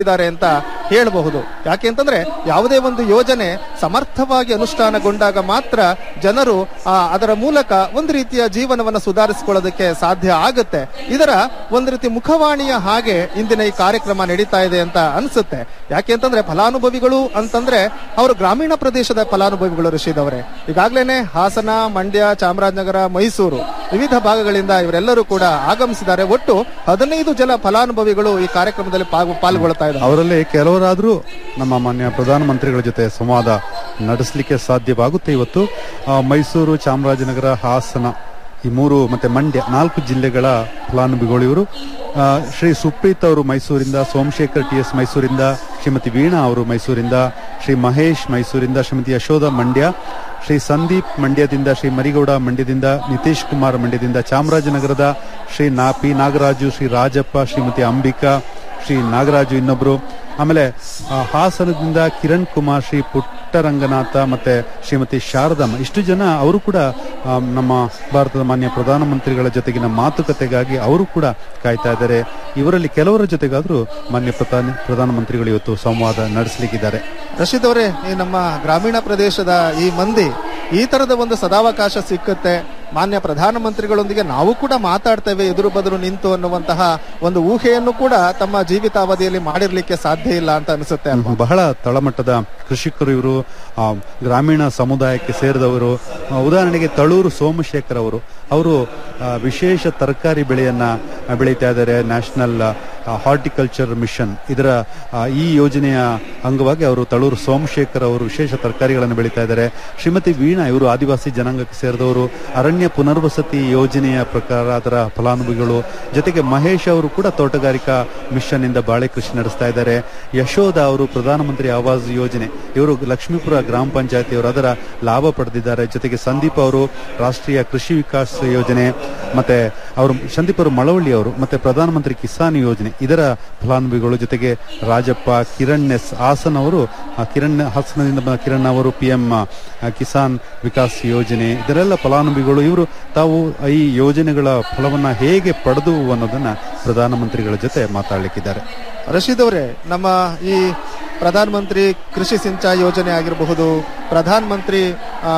ಇದ್ದಾರೆ ಅಂತ ಹೇಳಬಹುದು ಯಾಕೆ ಅಂತಂದ್ರೆ ಯಾವುದೇ ಒಂದು ಯೋಜನೆ ಸಮರ್ಥವಾಗಿ ಅನುಷ್ಠಾನಗೊಂಡಾಗ ಮಾತ್ರ ಜನರು ಆ, ಅದರ ಮೂಲಕ ಒಂದು ರೀತಿಯ ಜೀವನವನ್ನು ಸುಧಾರಿಸಿಕೊಳ್ಳೋದಕ್ಕೆ ಸಾಧ್ಯ ಆಗುತ್ತೆ ಇದರ ಒಂದು ರೀತಿ ಮುಖವಾಣಿಯ ಹಾಗೆ ಇಂದಿನ ಈ ಕಾರ್ಯಕ್ರಮ ನಡೀತಾ ಇದೆ ಅಂತ ಅನ್ಸುತ್ತೆ ಯಾಕೆ ಅಂತಂದ್ರೆ ಫಲಾನುಭವಿಗಳು ಅಂತಂದ್ರೆ ಅವರು ಗ್ರಾಮೀಣ ಪ್ರದೇಶದ ಫಲಾನುಭವಿಗಳು ರಶೀದ್ ಅವರೇ ಈಗಾಗಲೇ ಹಾಸನ ಮಂಡ್ಯ ಚಾಮರಾಜನಗರ ಮೈಸೂರು ವಿವಿಧ ಭಾಗಗಳಿಂದ ಇವರೆಲ್ಲರೂ ಕೂಡ ಆಗಮಿಸಿದ್ದಾರೆ ಒಟ್ಟು ಹದಿನೈದು ಜನ ಫಲಾನುಭವಿಗಳು ಈ ಕಾರ್ಯಕ್ರಮದಲ್ಲಿ ಪಾಲ್ಗೊ- ಪಾಲ್ಗೊಳ್ತಾ ಇದ್ದಾರೆ ಅವರಲ್ಲಿ ಕೆಲವರಾದ್ರೂ ನಮ್ಮ ಮಾನ್ಯ ಪ್ರಧಾನಮಂತ್ರಿಗಳ ಜೊತೆ ಸಂವಾದ ನಡೆಸಲಿಕ್ಕೆ ಸಾಧ್ಯವಾಗುತ್ತೆ ಇವತ್ತು ಆ, ಮೈಸೂರು ಚಾಮರಾಜನಗರ ಹಾಸನ ಈ ಮೂರು ಮತ್ತೆ ಮಂಡ್ಯ ನಾಲ್ಕು ಜಿಲ್ಲೆಗಳ ಫಲಾನುಭವಿಗಳು ಇವರು ಆ, ಶ್ರೀ ಸುಪ್ರೀತ್ ಅವರು ಮೈಸೂರಿಂದ ಸೋಮಶೇಖರ್ ಟಿ ಎಸ್ ಮೈಸೂರಿಂದ ಶ್ರೀಮತಿ ವೀಣಾ ಅವರು ಮೈಸೂರಿಂದ ಶ್ರೀ ಮಹೇಶ್ ಮೈಸೂರಿಂದ ಶ್ರೀಮತಿ ಯಶೋಧ ಮಂಡ್ಯ ಶ್ರೀ ಸಂದೀಪ್ ಮಂಡ್ಯದಿಂದ ಶ್ರೀ ಮರಿಗೌಡ ಮಂಡ್ಯದಿಂದ ನಿತೀಶ್ ಕುಮಾರ್ ಮಂಡ್ಯದಿಂದ ಚಾಮರಾಜನಗರದ ಶ್ರೀ ನಾ ಪಿ ನಾಗರಾಜು ಶ್ರೀ ರಾಜಪ್ಪ ಶ್ರೀಮತಿ ಅಂಬಿಕಾ ಶ್ರೀ ನಾಗರಾಜು ಇನ್ನೊಬ್ರು ಆಮೇಲೆ ಆ, ಹಾಸನದಿಂದ ಕಿರಣ್ ಕುಮಾರ್ ಶ್ರೀ ಪುಟ್ಟರಂಗನಾಥ ಮತ್ತೆ ಶ್ರೀಮತಿ ಶಾರದಮ್ಮ ಇಷ್ಟು ಜನ ಅವರು ಕೂಡ ಆ, ನಮ್ಮ ಭಾರತದ ಮಾನ್ಯ ಪ್ರಧಾನಮಂತ್ರಿಗಳ ಜೊತೆಗಿನ ಮಾತುಕತೆಗಾಗಿ ಅವರು ಕೂಡ ಕಾಯ್ತಾ ಇದ್ದಾರೆ ಇವರಲ್ಲಿ ಕೆಲವರ ಜೊತೆಗಾದ್ರೂ ಮಾನ್ಯ ಪ್ರಧಾನ ಪ್ರಧಾನಮಂತ್ರಿಗಳು ಇವತ್ತು ಸಂವಾದ ನಡೆಸಲಿಕ್ಕಿದ್ದಾರೆ ರಶೀದ್ ಅವರೇ ಈ ನಮ್ಮ ಗ್ರಾಮೀಣ ಪ್ರದೇಶದ ಈ ಮಂದಿ ಈ ತರದ ಒಂದು ಸದಾವಕಾಶ ಸಿಕ್ಕುತ್ತೆ ಮಾನ್ಯ ಪ್ರಧಾನಮಂತ್ರಿಗಳೊಂದಿಗೆ ನಾವು ಕೂಡ ಮಾತಾಡ್ತೇವೆ ಎದುರು ಬದುರು ನಿಂತು ಅನ್ನುವಂತಹ ಒಂದು ಊಹೆಯನ್ನು ಕೂಡ ತಮ್ಮ ಜೀವಿತಾವಧಿಯಲ್ಲಿ ಮಾಡಿರ್ಲಿಕ್ಕೆ ಸಾಧ್ಯ ಇಲ್ಲ ಅಂತ ಅನಿಸುತ್ತೆ ಅಲ್ವಾ ಬಹಳ ತಳಮಟ್ಟದ ಕೃಷಿಕರು ಇವರು ಆ, ಗ್ರಾಮೀಣ ಸಮುದಾಯಕ್ಕೆ ಸೇರಿದವರು ಆ, ಉದಾಹರಣೆಗೆ ತಳೂರು ಸೋಮಶೇಖರ್ ಅವರು ಅವರು ಆ, ವಿಶೇಷ ತರಕಾರಿ ಬೆಳೆಯನ್ನ ಆ, ಬೆಳೀತಾ ಇದ್ದಾರೆ ನ್ಯಾಷನಲ್ ಹಾರ್ಟಿಕಲ್ಚರ್ ಮಿಷನ್ ಇದರ ಆ, ಈ ಯೋಜನೆಯ ಅಂಗವಾಗಿ ಅವರು ತಳೂರು ಸೋಮಶೇಖರ್ ಅವರು ವಿಶೇಷ ತರಕಾರಿಗಳನ್ನು ಬೆಳೀತಾ ಇದ್ದಾರೆ ಶ್ರೀಮತಿ ವೀಣಾ ಇವರು ಆದಿವಾಸಿ ಜನಾಂಗಕ್ಕೆ ಸೇರಿದವರು ಅರಣ್ಯ ಪುನರ್ವಸತಿ ಯೋಜನೆಯ ಪ್ರಕಾರ ಅದರ ಫಲಾನುಭವಿಗಳು ಜೊತೆಗೆ ಮಹೇಶ್ ಅವರು ಕೂಡ ತೋಟಗಾರಿಕಾ ಮಿಷನ್ ಇಂದ ಬಾಳೆ ಕೃಷಿ ನಡೆಸ್ತಾ ಇದ್ದಾರೆ ಯಶೋಧ ಅವರು ಪ್ರಧಾನಮಂತ್ರಿ ಆವಾಸ್ ಯೋಜನೆ ಇವರು ಲಕ್ಷ್ಮೀಪುರ ಗ್ರಾಮ ಪಂಚಾಯತಿಯವರು ಅದರ ಲಾಭ ಪಡೆದಿದ್ದಾರೆ ಜೊತೆಗೆ ಸಂದೀಪ್ ಅವರು ರಾಷ್ಟ್ರೀಯ ಕೃಷಿ ವಿಕಾಸ್ ಯೋಜನೆ ಮತ್ತೆ ಅವರು ಸಂದೀಪ್ ಅವರು ಮಳವಳ್ಳಿ ಅವರು ಮತ್ತೆ ಪ್ರಧಾನಮಂತ್ರಿ ಕಿಸಾನ್ ಯೋಜನೆ ಇದರ ಫಲಾನುಭವಿಗಳು ಜೊತೆಗೆ ರಾಜಪ್ಪ ಕಿರಣ್ ಎಸ್ ಹಾಸನ್ ಅವರು ಆ, ಕಿರಣ್ ಹಾಸನದಿಂದ ಬಂದ ಕಿರಣ್ ಅವರು ಪಿ ಎಂ ಕಿಸಾನ್ ವಿಕಾಸ್ ಯೋಜನೆ ಇದರೆಲ್ಲ ಫಲಾನುಭವಿಗಳು ಇವರು ತಾವು ಈ ಯೋಜನೆಗಳ ಫಲವನ್ನ ಹೇಗೆ ಪಡೆದು ಅನ್ನೋದನ್ನ ಪ್ರಧಾನಮಂತ್ರಿಗಳ ಜೊತೆ ಮಾತಾಡ್ಲಿಕ್ಕಿದ್ದಾರೆ ರಶೀದ್ ಅವರೇ ನಮ್ಮ ಈ ಪ್ರಧಾನ ಮಂತ್ರಿ ಕೃಷಿ ಸಿಂಚಾಯಿ ಯೋಜನೆ ಆಗಿರಬಹುದು ಪ್ರಧಾನ ಮಂತ್ರಿ ಆ,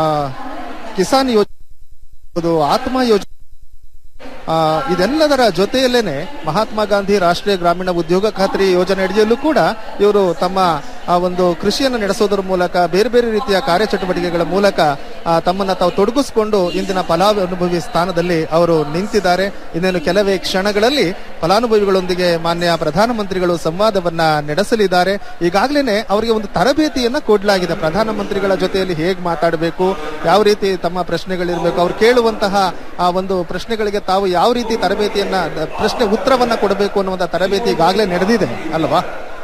ಕಿಸಾನ್ ಯೋಜನೆ ಆಗಿರ್ಬಹುದು, ಆತ್ಮ ಯೋಜನೆ ಆ, ಇದೆಲ್ಲದರ ಜೊತೆಯಲ್ಲೇನೆ ಮಹಾತ್ಮ ಗಾಂಧಿ ರಾಷ್ಟ್ರೀಯ ಗ್ರಾಮೀಣ ಉದ್ಯೋಗ ಖಾತ್ರಿ ಯೋಜನೆ ಅಡಿಯಲ್ಲೂ ಕೂಡ ಇವರು ತಮ್ಮ ಆ ಒಂದು ಕೃಷಿಯನ್ನು ನಡೆಸೋದ್ರ ಮೂಲಕ ಬೇರೆ ಬೇರೆ ರೀತಿಯ ಕಾರ್ಯಚಟುವಟಿಕೆಗಳ ಮೂಲಕ ಆ, ತಮ್ಮನ್ನ ತಾವು ತೊಡಗಿಸಿಕೊಂಡು ಇಂದಿನ ಫಲಾನುಭವಿ ಸ್ಥಾನದಲ್ಲಿ ಅವರು ನಿಂತಿದ್ದಾರೆ ಇನ್ನೇನು ಕೆಲವೇ ಕ್ಷಣಗಳಲ್ಲಿ ಫಲಾನುಭವಿಗಳೊಂದಿಗೆ ಮಾನ್ಯ ಪ್ರಧಾನಮಂತ್ರಿಗಳು ಸಂವಾದವನ್ನ ನಡೆಸಲಿದ್ದಾರೆ ಈಗಾಗಲೇ ಅವರಿಗೆ ಒಂದು ತರಬೇತಿಯನ್ನ ಕೊಡಲಾಗಿದೆ ಪ್ರಧಾನಮಂತ್ರಿಗಳ ಜೊತೆಯಲ್ಲಿ ಹೇಗೆ ಮಾತಾಡಬೇಕು ಯಾವ ರೀತಿ ತಮ್ಮ ಪ್ರಶ್ನೆಗಳಿರಬೇಕು ಅವ್ರು ಕೇಳುವಂತಹ ಆ ಒಂದು ಪ್ರಶ್ನೆಗಳಿಗೆ ತಾವು ಯಾವ ರೀತಿ ತರಬೇತಿಯನ್ನ ಪ್ರಶ್ನೆ ಉತ್ತರವನ್ನ ಕೊಡಬೇಕು ಅನ್ನುವಂಥ ತರಬೇತಿ ಈಗಾಗಲೇ ನಡೆದಿದೆ ಅಲ್ವಾ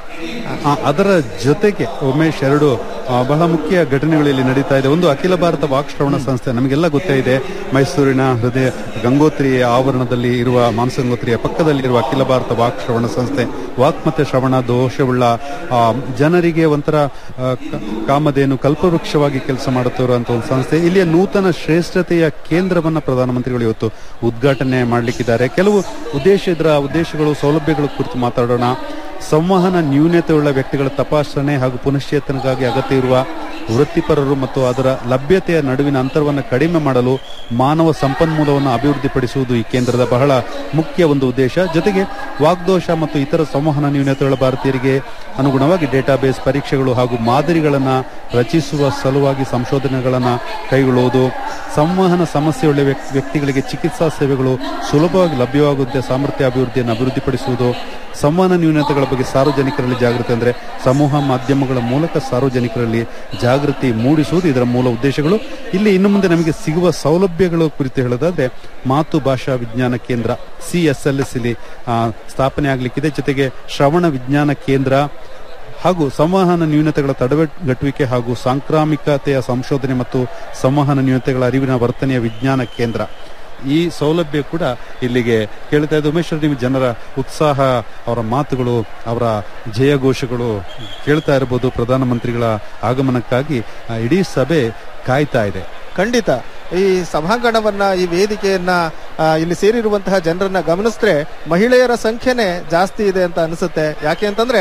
ಆ, ಅದರ ಜೊತೆಗೆ ಉಮೇಶ್ ಎರಡು ಆ, ಬಹಳ ಮುಖ್ಯ ಘಟನೆಗಳು ಇಲ್ಲಿ ನಡೀತಾ ಇದೆ ಒಂದು ಅಖಿಲ ಭಾರತ ವಾಕ್ಶ್ರವಣ ಸಂಸ್ಥೆ ನಮಗೆಲ್ಲ ಗೊತ್ತೇ ಇದೆ ಮೈಸೂರಿನ ಹೃದಯ ಗಂಗೋತ್ರಿ ಆವರಣದಲ್ಲಿ ಇರುವ ಮಾನಸಗಂಗೋತ್ರಿಯ ಪಕ್ಕದಲ್ಲಿರುವ ಅಖಿಲ ಭಾರತ ವಾಕ್ಶ್ರವಣ ಸಂಸ್ಥೆ ವಾಕ್ ಮತ್ತೆ ಶ್ರವಣ ದೋಷವುಳ್ಳ ಆ, ಜನರಿಗೆ ಒಂಥರ ಆ, ಕ- ಕಾಮಧೇನು ಕಲ್ಪವೃಕ್ಷವಾಗಿ ಕೆಲಸ ಮಾಡುತ್ತಿರುವಂತಹ ಒಂದು ಸಂಸ್ಥೆ ಇಲ್ಲಿಯ ನೂತನ ಶ್ರೇಷ್ಠತೆಯ ಕೇಂದ್ರವನ್ನ ಪ್ರಧಾನಮಂತ್ರಿಗಳು ಇವತ್ತು ಉದ್ಘಾಟನೆ ಮಾಡಲಿಕ್ಕಿದ್ದಾರೆ ಕೆಲವು ಉದ್ದೇಶ ಇದರ ಉದ್ದೇಶಗಳು ಸೌಲಭ್ಯಗಳ ಕುರಿತು ಮಾತಾಡೋಣ ಸಂವಹನ ನ್ಯೂನತೆಯುಳ್ಳ ವ್ಯಕ್ತಿಗಳ ತಪಾಸಣೆ ಹಾಗೂ ಪುನಶ್ಚೇತನಕ್ಕಾಗಿ ಅಗತ್ಯ ಇರುವ ವೃತ್ತಿಪರರು ಮತ್ತು ಅದರ ಲಭ್ಯತೆಯ ನಡುವಿನ ಅಂತರವನ್ನು ಕಡಿಮೆ ಮಾಡಲು ಮಾನವ ಸಂಪನ್ಮೂಲವನ್ನು ಅಭಿವೃದ್ಧಿಪಡಿಸುವುದು ಈ ಕೇಂದ್ರದ ಬಹಳ ಮುಖ್ಯ ಒಂದು ಉದ್ದೇಶ ಜೊತೆಗೆ ವಾಗ್ದೋಷ ಮತ್ತು ಇತರ ಸಂವಹನ ನ್ಯೂನತೆಯುಳ್ಳ ಭಾರತೀಯರಿಗೆ ಅನುಗುಣವಾಗಿ ಡೇಟಾಬೇಸ್ ಪರೀಕ್ಷೆಗಳು ಹಾಗೂ ಮಾದರಿಗಳನ್ನು ರಚಿಸುವ ಸಲುವಾಗಿ ಸಂಶೋಧನೆಗಳನ್ನು ಕೈಗೊಳ್ಳುವುದು ಸಂವಹನ ಸಮಸ್ಯೆಯುಳ್ಳ ವ್ಯಕ್- ವ್ಯಕ್ತಿಗಳಿಗೆ ಚಿಕಿತ್ಸಾ ಸೇವೆಗಳು ಸುಲಭವಾಗಿ ಲಭ್ಯವಾಗುವಂತೆ ಸಾಮರ್ಥ್ಯ ಅಭಿವೃದ್ಧಿಯನ್ನು ಅಭಿವೃದ್ಧಿಪಡಿಸುವುದು ಸಂವಹನ ನ್ಯೂನತೆಗಳ ಬಗ್ಗೆ ಸಾರ್ವಜನಿಕರಲ್ಲಿ ಜಾಗೃತಿ ಅಂದರೆ ಸಮೂಹ ಮಾಧ್ಯಮಗಳ ಮೂಲಕ ಸಾರ್ವಜನಿಕರಲ್ಲಿ ಜಾಗೃತಿ ಮೂಡಿಸುವುದು ಇದರ ಮೂಲ ಉದ್ದೇಶಗಳು ಇಲ್ಲಿ ಇನ್ನು ಮುಂದೆ ನಮಗೆ ಸಿಗುವ ಸೌಲಭ್ಯಗಳ ಕುರಿತು ಹೇಳೋದಾದ್ರೆ ಮಾತು ಭಾಷಾ ವಿಜ್ಞಾನ ಕೇಂದ್ರ ಸಿ ಎಸ್ ಎಲ್ ಎಸ್ ಇಲ್ಲಿ ಆ, ಸ್ಥಾಪನೆ ಆಗಲಿಕ್ಕಿದೆ ಜೊತೆಗೆ ಶ್ರವಣ ವಿಜ್ಞಾನ ಕೇಂದ್ರ ಹಾಗೂ ಸಂವಹನ ನ್ಯೂನತೆಗಳ ತಡೆಗಟ್ಟುವಿಕೆ ಹಾಗೂ ಸಾಂಕ್ರಾಮಿಕತೆಯ ಸಂಶೋಧನೆ ಮತ್ತು ಸಂವಹನ ನ್ಯೂನತೆಗಳ ಅರಿವಿನ ವರ್ತನೆಯ ವಿಜ್ಞಾನ ಕೇಂದ್ರ ಈ ಸೌಲಭ್ಯ ಕೂಡ ಇಲ್ಲಿಗೆ ಕೇಳ್ತಾ ಇದೆ ಉಮೇಶ್ ನಿಮ್ಮ ಜನರ ಉತ್ಸಾಹ ಅವರ ಮಾತುಗಳು ಅವರ ಜಯಘೋಷಗಳು ಕೇಳ್ತಾ ಇರಬಹುದು ಪ್ರಧಾನಮಂತ್ರಿಗಳ ಆಗಮನಕ್ಕಾಗಿ ಆ, ಇಡೀ ಸಭೆ ಕಾಯ್ತಾ ಇದೆ ಖಂಡಿತ ಈ ಸಭಾಂಗಣವನ್ನ ಈ ವೇದಿಕೆಯನ್ನ ಆ, ಇಲ್ಲಿ ಸೇರಿರುವಂತಹ ಜನರನ್ನ ಗಮನಿಸಿದ್ರೆ ಮಹಿಳೆಯರ ಸಂಖ್ಯೆನೆ ಜಾಸ್ತಿ ಇದೆ ಅಂತ ಅನಿಸುತ್ತೆ ಯಾಕೆ ಅಂತಂದ್ರೆ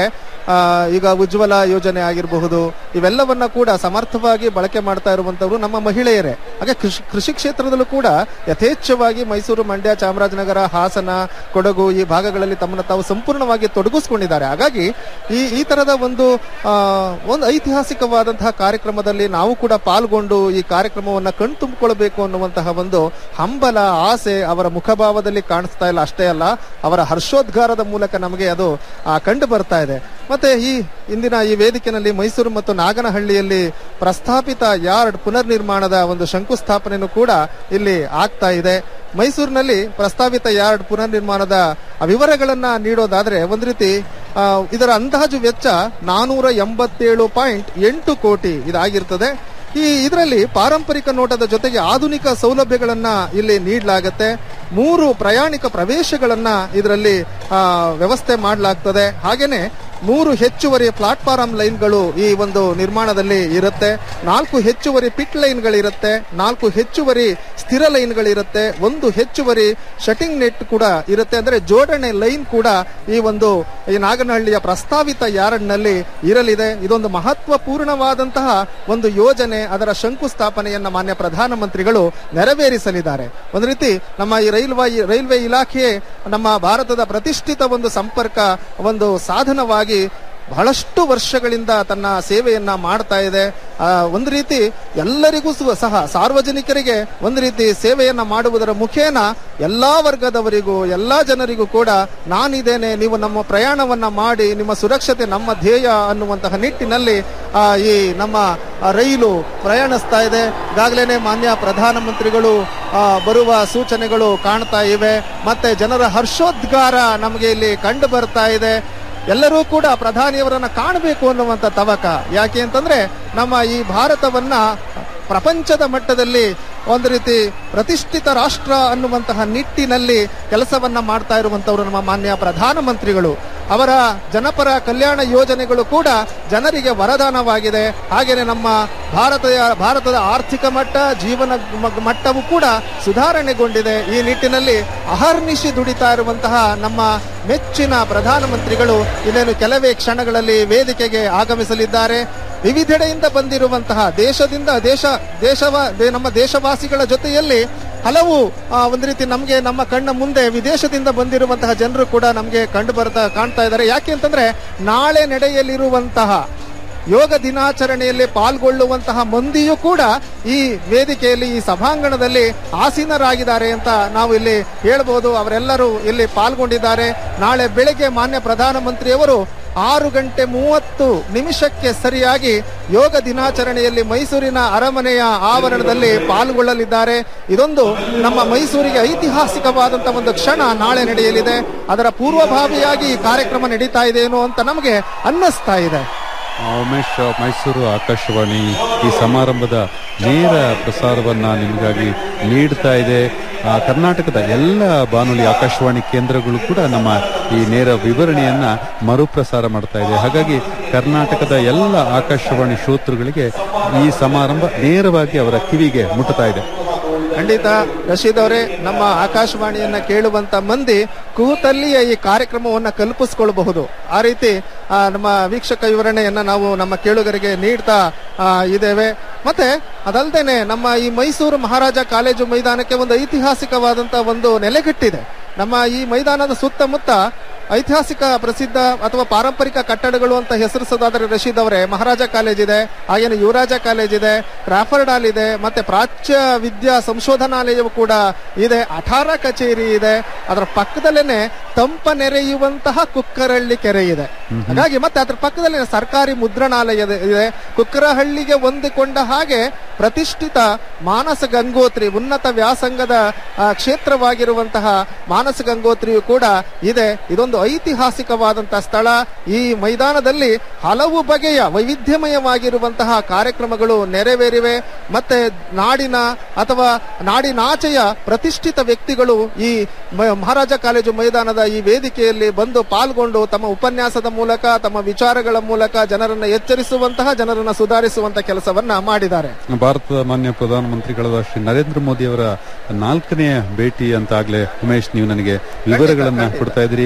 ಆ, ಈಗ ಉಜ್ವಲ ಯೋಜನೆ ಆಗಿರಬಹುದು ಇವೆಲ್ಲವನ್ನ ಕೂಡ ಸಮರ್ಥವಾಗಿ ಬಳಕೆ ಮಾಡ್ತಾ ಇರುವಂತವರು ನಮ್ಮ ಮಹಿಳೆಯರೇ ಹಾಗೆ ಕೃಷಿ ಕೃಷಿ ಕ್ಷೇತ್ರದಲ್ಲೂ ಕೂಡ ಯಥೇಚ್ಛವಾಗಿ ಮೈಸೂರು ಮಂಡ್ಯ ಚಾಮರಾಜನಗರ ಹಾಸನ ಕೊಡಗು ಈ ಭಾಗಗಳಲ್ಲಿ ತಮ್ಮನ್ನು ತಾವು ಸಂಪೂರ್ಣವಾಗಿ ತೊಡಗಿಸ್ಕೊಂಡಿದ್ದಾರೆ ಹಾಗಾಗಿ ಈ ಈ ತರದ ಒಂದು ಆ, ಒಂದು ಐತಿಹಾಸಿಕವಾದಂತಹ ಕಾರ್ಯಕ್ರಮದಲ್ಲಿ ನಾವು ಕೂಡ ಪಾಲ್ಗೊಂಡು ಈ ಕಾರ್ಯಕ್ರಮವನ್ನ ಕಣ್ತುಂಬಿಕೊಳ್ಬೇಕು ಅನ್ನುವಂತಹ ಒಂದು ಹಂಬಲ ಆಸೆ ಅವರ ಮುಖಭಾವದಲ್ಲಿ ಕಾಣಿಸ್ತಾ ಇಲ್ಲ ಅಷ್ಟೇ ಅಲ್ಲ ಅವರ ಹರ್ಷೋದ್ಗಾರದ ಮೂಲಕ ನಮಗೆ ಅದು ಆ, ಕಂಡು ಬರ್ತಾ ಇದೆ ಮತ್ತೆ ಈ ಇಂದಿನ ಈ ವೇದಿಕೆಯಲ್ಲಿ ಮೈಸೂರು ಮತ್ತು ನಾಗನಹಳ್ಳಿಯಲ್ಲಿ ಪ್ರಸ್ತಾಪಿತ ಯಾರ್ಡ್ ಪುನರ್ನಿರ್ಮಾಣದ ಒಂದು ಶಂಕುಸ್ಥಾಪನೆಯೂ ಕೂಡ ಇಲ್ಲಿ ಆಗ್ತಾ ಇದೆ ಮೈಸೂರಿನಲ್ಲಿ ಪ್ರಸ್ತಾವಿತ ಯಾರ್ಡ್ ಪುನರ್ನಿರ್ಮಾಣದ ವಿವರಗಳನ್ನ ನೀಡೋದಾದ್ರೆ ಒಂದು ರೀತಿ ಆ, ಇದರ ಅಂದಾಜು ವೆಚ್ಚ ನಾನೂರ ಎಂಬತ್ತೇಳು ಪಾಯಿಂಟ್ ಎಂಟು ಕೋಟಿ ಇದಾಗಿರ್ತದೆ ಈ ಇದರಲ್ಲಿ ಪಾರಂಪರಿಕ ನೋಟದ ಜೊತೆಗೆ ಆಧುನಿಕ ಸೌಲಭ್ಯಗಳನ್ನ ಇಲ್ಲಿ ನೀಡಲಾಗತ್ತೆ ಮೂರು ಪ್ರಯಾಣಿಕ ಪ್ರವೇಶಗಳನ್ನ ಇದರಲ್ಲಿ ಆ, ವ್ಯವಸ್ಥೆ ಮಾಡಲಾಗ್ತದೆ ಹಾಗೇನೆ ಮೂರು ಹೆಚ್ಚುವರಿ ಪ್ಲಾಟ್ಫಾರಂ ಲೈನ್ಗಳು ಈ ಒಂದು ನಿರ್ಮಾಣದಲ್ಲಿ ಇರುತ್ತೆ ನಾಲ್ಕು ಹೆಚ್ಚುವರಿ ಪಿಟ್ ಲೈನ್ಗಳಿರುತ್ತೆ ನಾಲ್ಕು ಹೆಚ್ಚುವರಿ ಸ್ಥಿರ ಲೈನ್ಗಳಿರುತ್ತೆ ಒಂದು ಹೆಚ್ಚುವರಿ ಶಟಿಂಗ್ ನೆಟ್ ಕೂಡ ಇರುತ್ತೆ ಅಂದ್ರೆ ಜೋಡಣೆ ಲೈನ್ ಕೂಡ ಈ ಒಂದು ಈ ನಾಗನಹಳ್ಳಿಯ ಪ್ರಸ್ತಾವಿತ ಯಾರ್ಡ್ನಲ್ಲಿ ಇರಲಿದೆ ಇದೊಂದು ಮಹತ್ವಪೂರ್ಣವಾದಂತಹ ಒಂದು ಯೋಜನೆ ಅದರ ಶಂಕುಸ್ಥಾಪನೆಯನ್ನ ಮಾನ್ಯ ಪ್ರಧಾನಮಂತ್ರಿಗಳು ನೆರವೇರಿಸಲಿದ್ದಾರೆ ಒಂದು ರೀತಿ ನಮ್ಮ ಈ ರೈಲ್ವೆ ರೈಲ್ವೆ ಇಲಾಖೆ ನಮ್ಮ ಭಾರತದ ಪ್ರತಿಷ್ಠಿತ ಒಂದು ಸಂಪರ್ಕ ಒಂದು ಸಾಧನವಾಗಿ ಬಹಳಷ್ಟು ವರ್ಷಗಳಿಂದ ತನ್ನ ಸೇವೆಯನ್ನ ಮಾಡ್ತಾ ಇದೆ ಆ, ಒಂದು ರೀತಿ ಎಲ್ಲರಿಗೂ ಸು- ಸಹ ಸಾರ್ವಜನಿಕರಿಗೆ ಒಂದು ರೀತಿ ಸೇವೆಯನ್ನ ಮಾಡುವುದರ ಮುಖೇನ ಎಲ್ಲಾ ವರ್ಗದವರಿಗೂ ಎಲ್ಲಾ ಜನರಿಗೂ ಕೂಡ ನಾನಿದ್ದೇನೆ ನೀವು ನಮ್ಮ ಪ್ರಯಾಣವನ್ನ ಮಾಡಿ ನಿಮ್ಮ ಸುರಕ್ಷತೆ ನಮ್ಮ ಧ್ಯೇಯ ಅನ್ನುವಂತಹ ನಿಟ್ಟಿನಲ್ಲಿ ಆ, ಈ ನಮ್ಮ ಆ, ರೈಲು ಪ್ರಯಾಣಿಸ್ತಾ ಇದೆ ಈಗಾಗಲೇ ಮಾನ್ಯ ಪ್ರಧಾನಮಂತ್ರಿಗಳು ಆ, ಬರುವ ಸೂಚನೆಗಳು ಕಾಣ್ತಾ ಇವೆ ಮತ್ತೆ ಜನರ ಹರ್ಷೋದ್ಗಾರ ನಮಗೆ ಇಲ್ಲಿ ಕಂಡು ಬರ್ತಾ ಇದೆ ಎಲ್ಲರೂ ಕೂಡ ಪ್ರಧಾನಿಯವರನ್ನ ಕಾಣಬೇಕು ಅನ್ನುವಂತ ತವಕ ಯಾಕೆ ಅಂತಂದ್ರೆ ನಮ್ಮ ಈ ಭಾರತವನ್ನ ಪ್ರಪಂಚದ ಮಟ್ಟದಲ್ಲಿ ಒಂದು ರೀತಿ ಪ್ರತಿಷ್ಠಿತ ರಾಷ್ಟ್ರ ಅನ್ನುವಂತಹ ನಿಟ್ಟಿನಲ್ಲಿ ಕೆಲಸವನ್ನ ಮಾಡ್ತಾ ಇರುವಂತವರು ನಮ್ಮ ಮಾನ್ಯ ಪ್ರಧಾನಮಂತ್ರಿಗಳು ಅವರ ಜನಪರ ಕಲ್ಯಾಣ ಯೋಜನೆಗಳು ಕೂಡ ಜನರಿಗೆ ವರದಾನವಾಗಿದೆ ಹಾಗೇನೆ ನಮ್ಮ ಭಾರತ ಭಾರತದ ಆರ್ಥಿಕ ಮಟ್ಟ ಜೀವನ ಮ- ಮಟ್ಟವೂ ಕೂಡ ಸುಧಾರಣೆಗೊಂಡಿದೆ ಈ ನಿಟ್ಟಿನಲ್ಲಿ ಅಹರ್ನಿಶಿ ದುಡಿತಾ ಇರುವಂತಹ ನಮ್ಮ ಮೆಚ್ಚಿನ ಪ್ರಧಾನಮಂತ್ರಿಗಳು ಇನ್ನೇನು ಕೆಲವೇ ಕ್ಷಣಗಳಲ್ಲಿ ವೇದಿಕೆಗೆ ಆಗಮಿಸಲಿದ್ದಾರೆ ವಿವಿಧೆಡೆಯಿಂದ ಬಂದಿರುವಂತಹ ದೇಶದಿಂದ ದೇಶ ದೇಶವ ದೇ- ನಮ್ಮ ದೇಶವಾಸಿಗಳ ಜೊತೆಯಲ್ಲಿ ಹಲವು ಆ, ಒಂದು ರೀತಿ ನಮಗೆ ನಮ್ಮ ಕಣ್ಣ ಮುಂದೆ ವಿದೇಶದಿಂದ ಬಂದಿರುವಂತಹ ಜನರು ಕೂಡ ನಮಗೆ ಕಂಡು ಬರ್ತಾ ಕಾಣ್ತಾ ಇದ್ದಾರೆ ಯಾಕೆ ಅಂತಂದ್ರೆ ನಾಳೆ ನಡೆಯಲಿರುವಂತಹ ಯೋಗ ದಿನಾಚರಣೆಯಲ್ಲಿ ಪಾಲ್ಗೊಳ್ಳುವಂತಹ ಮಂದಿಯೂ ಕೂಡ ಈ ವೇದಿಕೆಯಲ್ಲಿ ಈ ಸಭಾಂಗಣದಲ್ಲಿ ಆಸೀನರಾಗಿದ್ದಾರೆ ಅಂತ ನಾವು ಇಲ್ಲಿ ಹೇಳ್ಬೋದು ಅವರೆಲ್ಲರೂ ಇಲ್ಲಿ ಪಾಲ್ಗೊಂಡಿದ್ದಾರೆ ನಾಳೆ ಬೆಳಗ್ಗೆ ಮಾನ್ಯ ಪ್ರಧಾನಮಂತ್ರಿಯವರು ಆರು ಗಂಟೆ ಮೂವತ್ತು ನಿಮಿಷಕ್ಕೆ ಸರಿಯಾಗಿ ಯೋಗ ದಿನಾಚರಣೆಯಲ್ಲಿ ಮೈಸೂರಿನ ಅರಮನೆಯ ಆವರಣದಲ್ಲಿ ಪಾಲ್ಗೊಳ್ಳಲಿದ್ದಾರೆ ಇದೊಂದು ನಮ್ಮ ಮೈಸೂರಿಗೆ ಐತಿಹಾಸಿಕವಾದಂತಹ ಒಂದು ಕ್ಷಣ ನಾಳೆ ನಡೆಯಲಿದೆ ಅದರ ಪೂರ್ವಭಾವಿಯಾಗಿ ಈ ಕಾರ್ಯಕ್ರಮ ನಡೀತಾ ಇದೆಯೇನೋ ಅಂತ ನಮಗೆ ಅನ್ನಿಸ್ತಾ ಇದೆ ಆ, ಉಮೇಶ್ ಮೈಸೂರು ಆಕಾಶವಾಣಿ ಈ ಸಮಾರಂಭದ ನೇರ ಪ್ರಸಾರವನ್ನ ನಿಮಗಾಗಿ ನೀಡ್ತಾ ಇದೆ ಆ, ಕರ್ನಾಟಕದ ಎಲ್ಲ ಬಾನುಲಿ ಆಕಾಶವಾಣಿ ಕೇಂದ್ರಗಳು ಕೂಡ ನಮ್ಮ ಈ ನೇರ ವಿವರಣೆಯನ್ನ ಮರುಪ್ರಸಾರ ಮಾಡ್ತಾ ಇದೆ ಹಾಗಾಗಿ ಕರ್ನಾಟಕದ ಎಲ್ಲ ಆಕಾಶವಾಣಿ ಶ್ರೋತೃಗಳಿಗೆ ಈ ಸಮಾರಂಭ ನೇರವಾಗಿ ಅವರ ಕಿವಿಗೆ ಮುಟ್ಟುತ್ತಾ ಇದೆ ಖಂಡಿತ ರಶೀದ್ ಅವರೇ ನಮ್ಮ ಆಕಾಶವಾಣಿಯನ್ನ ಕೇಳುವಂತ ಮಂದಿ ಕೂತಲ್ಲಿಯೇ ಈ ಕಾರ್ಯಕ್ರಮವನ್ನ ಕಲ್ಪಿಸ್ಕೊಳ್ಬಹುದು ಆ ರೀತಿ ಆ, ನಮ್ಮ ವೀಕ್ಷಕ ವಿವರಣೆಯನ್ನ ನಾವು ನಮ್ಮ ಕೇಳುಗರಿಗೆ ನೀಡ್ತಾ ಆ, ಇದ್ದೇವೆ ಮತ್ತೆ ಅದಲ್ದೇನೆ ನಮ್ಮ ಈ ಮೈಸೂರು ಮಹಾರಾಜ ಕಾಲೇಜು ಮೈದಾನಕ್ಕೆ ಒಂದು ಐತಿಹಾಸಿಕವಾದಂತ ಒಂದು ನೆಲೆಗಟ್ಟಿದೆ ನಮ್ಮ ಈ ಮೈದಾನದ ಸುತ್ತಮುತ್ತ ಐತಿಹಾಸಿಕ ಪ್ರಸಿದ್ಧ ಅಥವಾ ಪಾರಂಪರಿಕ ಕಟ್ಟಡಗಳು ಅಂತ ಹೆಸರಿಸೋದಾದ್ರೆ ರಶೀದ್ ಅವರೇ ಮಹಾರಾಜ ಕಾಲೇಜ್ ಇದೆ ಹಾಗೇನೆ ಯುವರಾಜ ಕಾಲೇಜ್ ಇದೆ ರಾಫರ್ಡ್ ಹಾಲ್ ಇದೆ ಮತ್ತೆ ಪ್ರಾಚ್ಯ ವಿದ್ಯಾ ಸಂಶೋಧನಾಲಯವು ಕೂಡ ಇದೆ ಅಠಾರ ಕಚೇರಿ ಇದೆ ಅದರ ಪಕ್ಕದಲ್ಲೇನೆ ತಂಪ ನೆರೆಯುವಂತಹ ಕುಕ್ಕರಹಳ್ಳಿ ಕೆರೆ ಇದೆ ಹಾಗಾಗಿ ಮತ್ತೆ ಅದರ ಪಕ್ಕದಲ್ಲಿ ಸರ್ಕಾರಿ ಮುದ್ರಣಾಲಯ ಇದೆ ಕುಕ್ಕರಹಳ್ಳಿಗೆ ಹೊಂದಿಕೊಂಡ ಹಾಗೆ ಪ್ರತಿಷ್ಠಿತ ಮಾನಸ ಗಂಗೋತ್ರಿ ಉನ್ನತ ವ್ಯಾಸಂಗದ ಆ, ಕ್ಷೇತ್ರವಾಗಿರುವಂತಹ ಮಾನಸ ಗಂಗೋತ್ರಿಯು ಕೂಡ ಇದೆ ಇದೊಂದು ಐತಿಹಾಸಿಕವಾದಂತಹ ಸ್ಥಳ ಈ ಮೈದಾನದಲ್ಲಿ ಹಲವು ಬಗೆಯ ವೈವಿಧ್ಯಮಯವಾಗಿರುವಂತಹ ಕಾರ್ಯಕ್ರಮಗಳು ನೆರವೇರಿವೆ ಮತ್ತೆ ನಾಡಿನ ಅಥವಾ ನಾಡಿನಾಚೆಯ ಪ್ರತಿಷ್ಠಿತ ವ್ಯಕ್ತಿಗಳು ಈ ಮ- ಮಹಾರಾಜ ಕಾಲೇಜು ಮೈದಾನದ ಈ ವೇದಿಕೆಯಲ್ಲಿ ಬಂದು ಪಾಲ್ಗೊಂಡು ತಮ್ಮ ಉಪನ್ಯಾಸದ ಮೂಲಕ ತಮ್ಮ ವಿಚಾರಗಳ ಮೂಲಕ ಜನರನ್ನ ಎಚ್ಚರಿಸುವಂತಹ ಜನರನ್ನ ಸುಧಾರಿಸುವಂತಹ ಕೆಲಸವನ್ನ ಮಾಡಿದ್ದಾರೆ ಭಾರತದ ಮಾನ್ಯ ಪ್ರಧಾನಮಂತ್ರಿಗಳಾದ ಶ್ರೀ ನರೇಂದ್ರ ಮೋದಿ ಅವರ ನಾಲ್ಕನೇ ಭೇಟಿ ಅಂತ ಆಗ್ಲೇ ಉಮೇಶ್ ನೀವು ನನಗೆ ವಿವರಗಳನ್ನ ಕೊಡ್ತಾ ಇದ್ರಿ ಇಲ್ಲಿ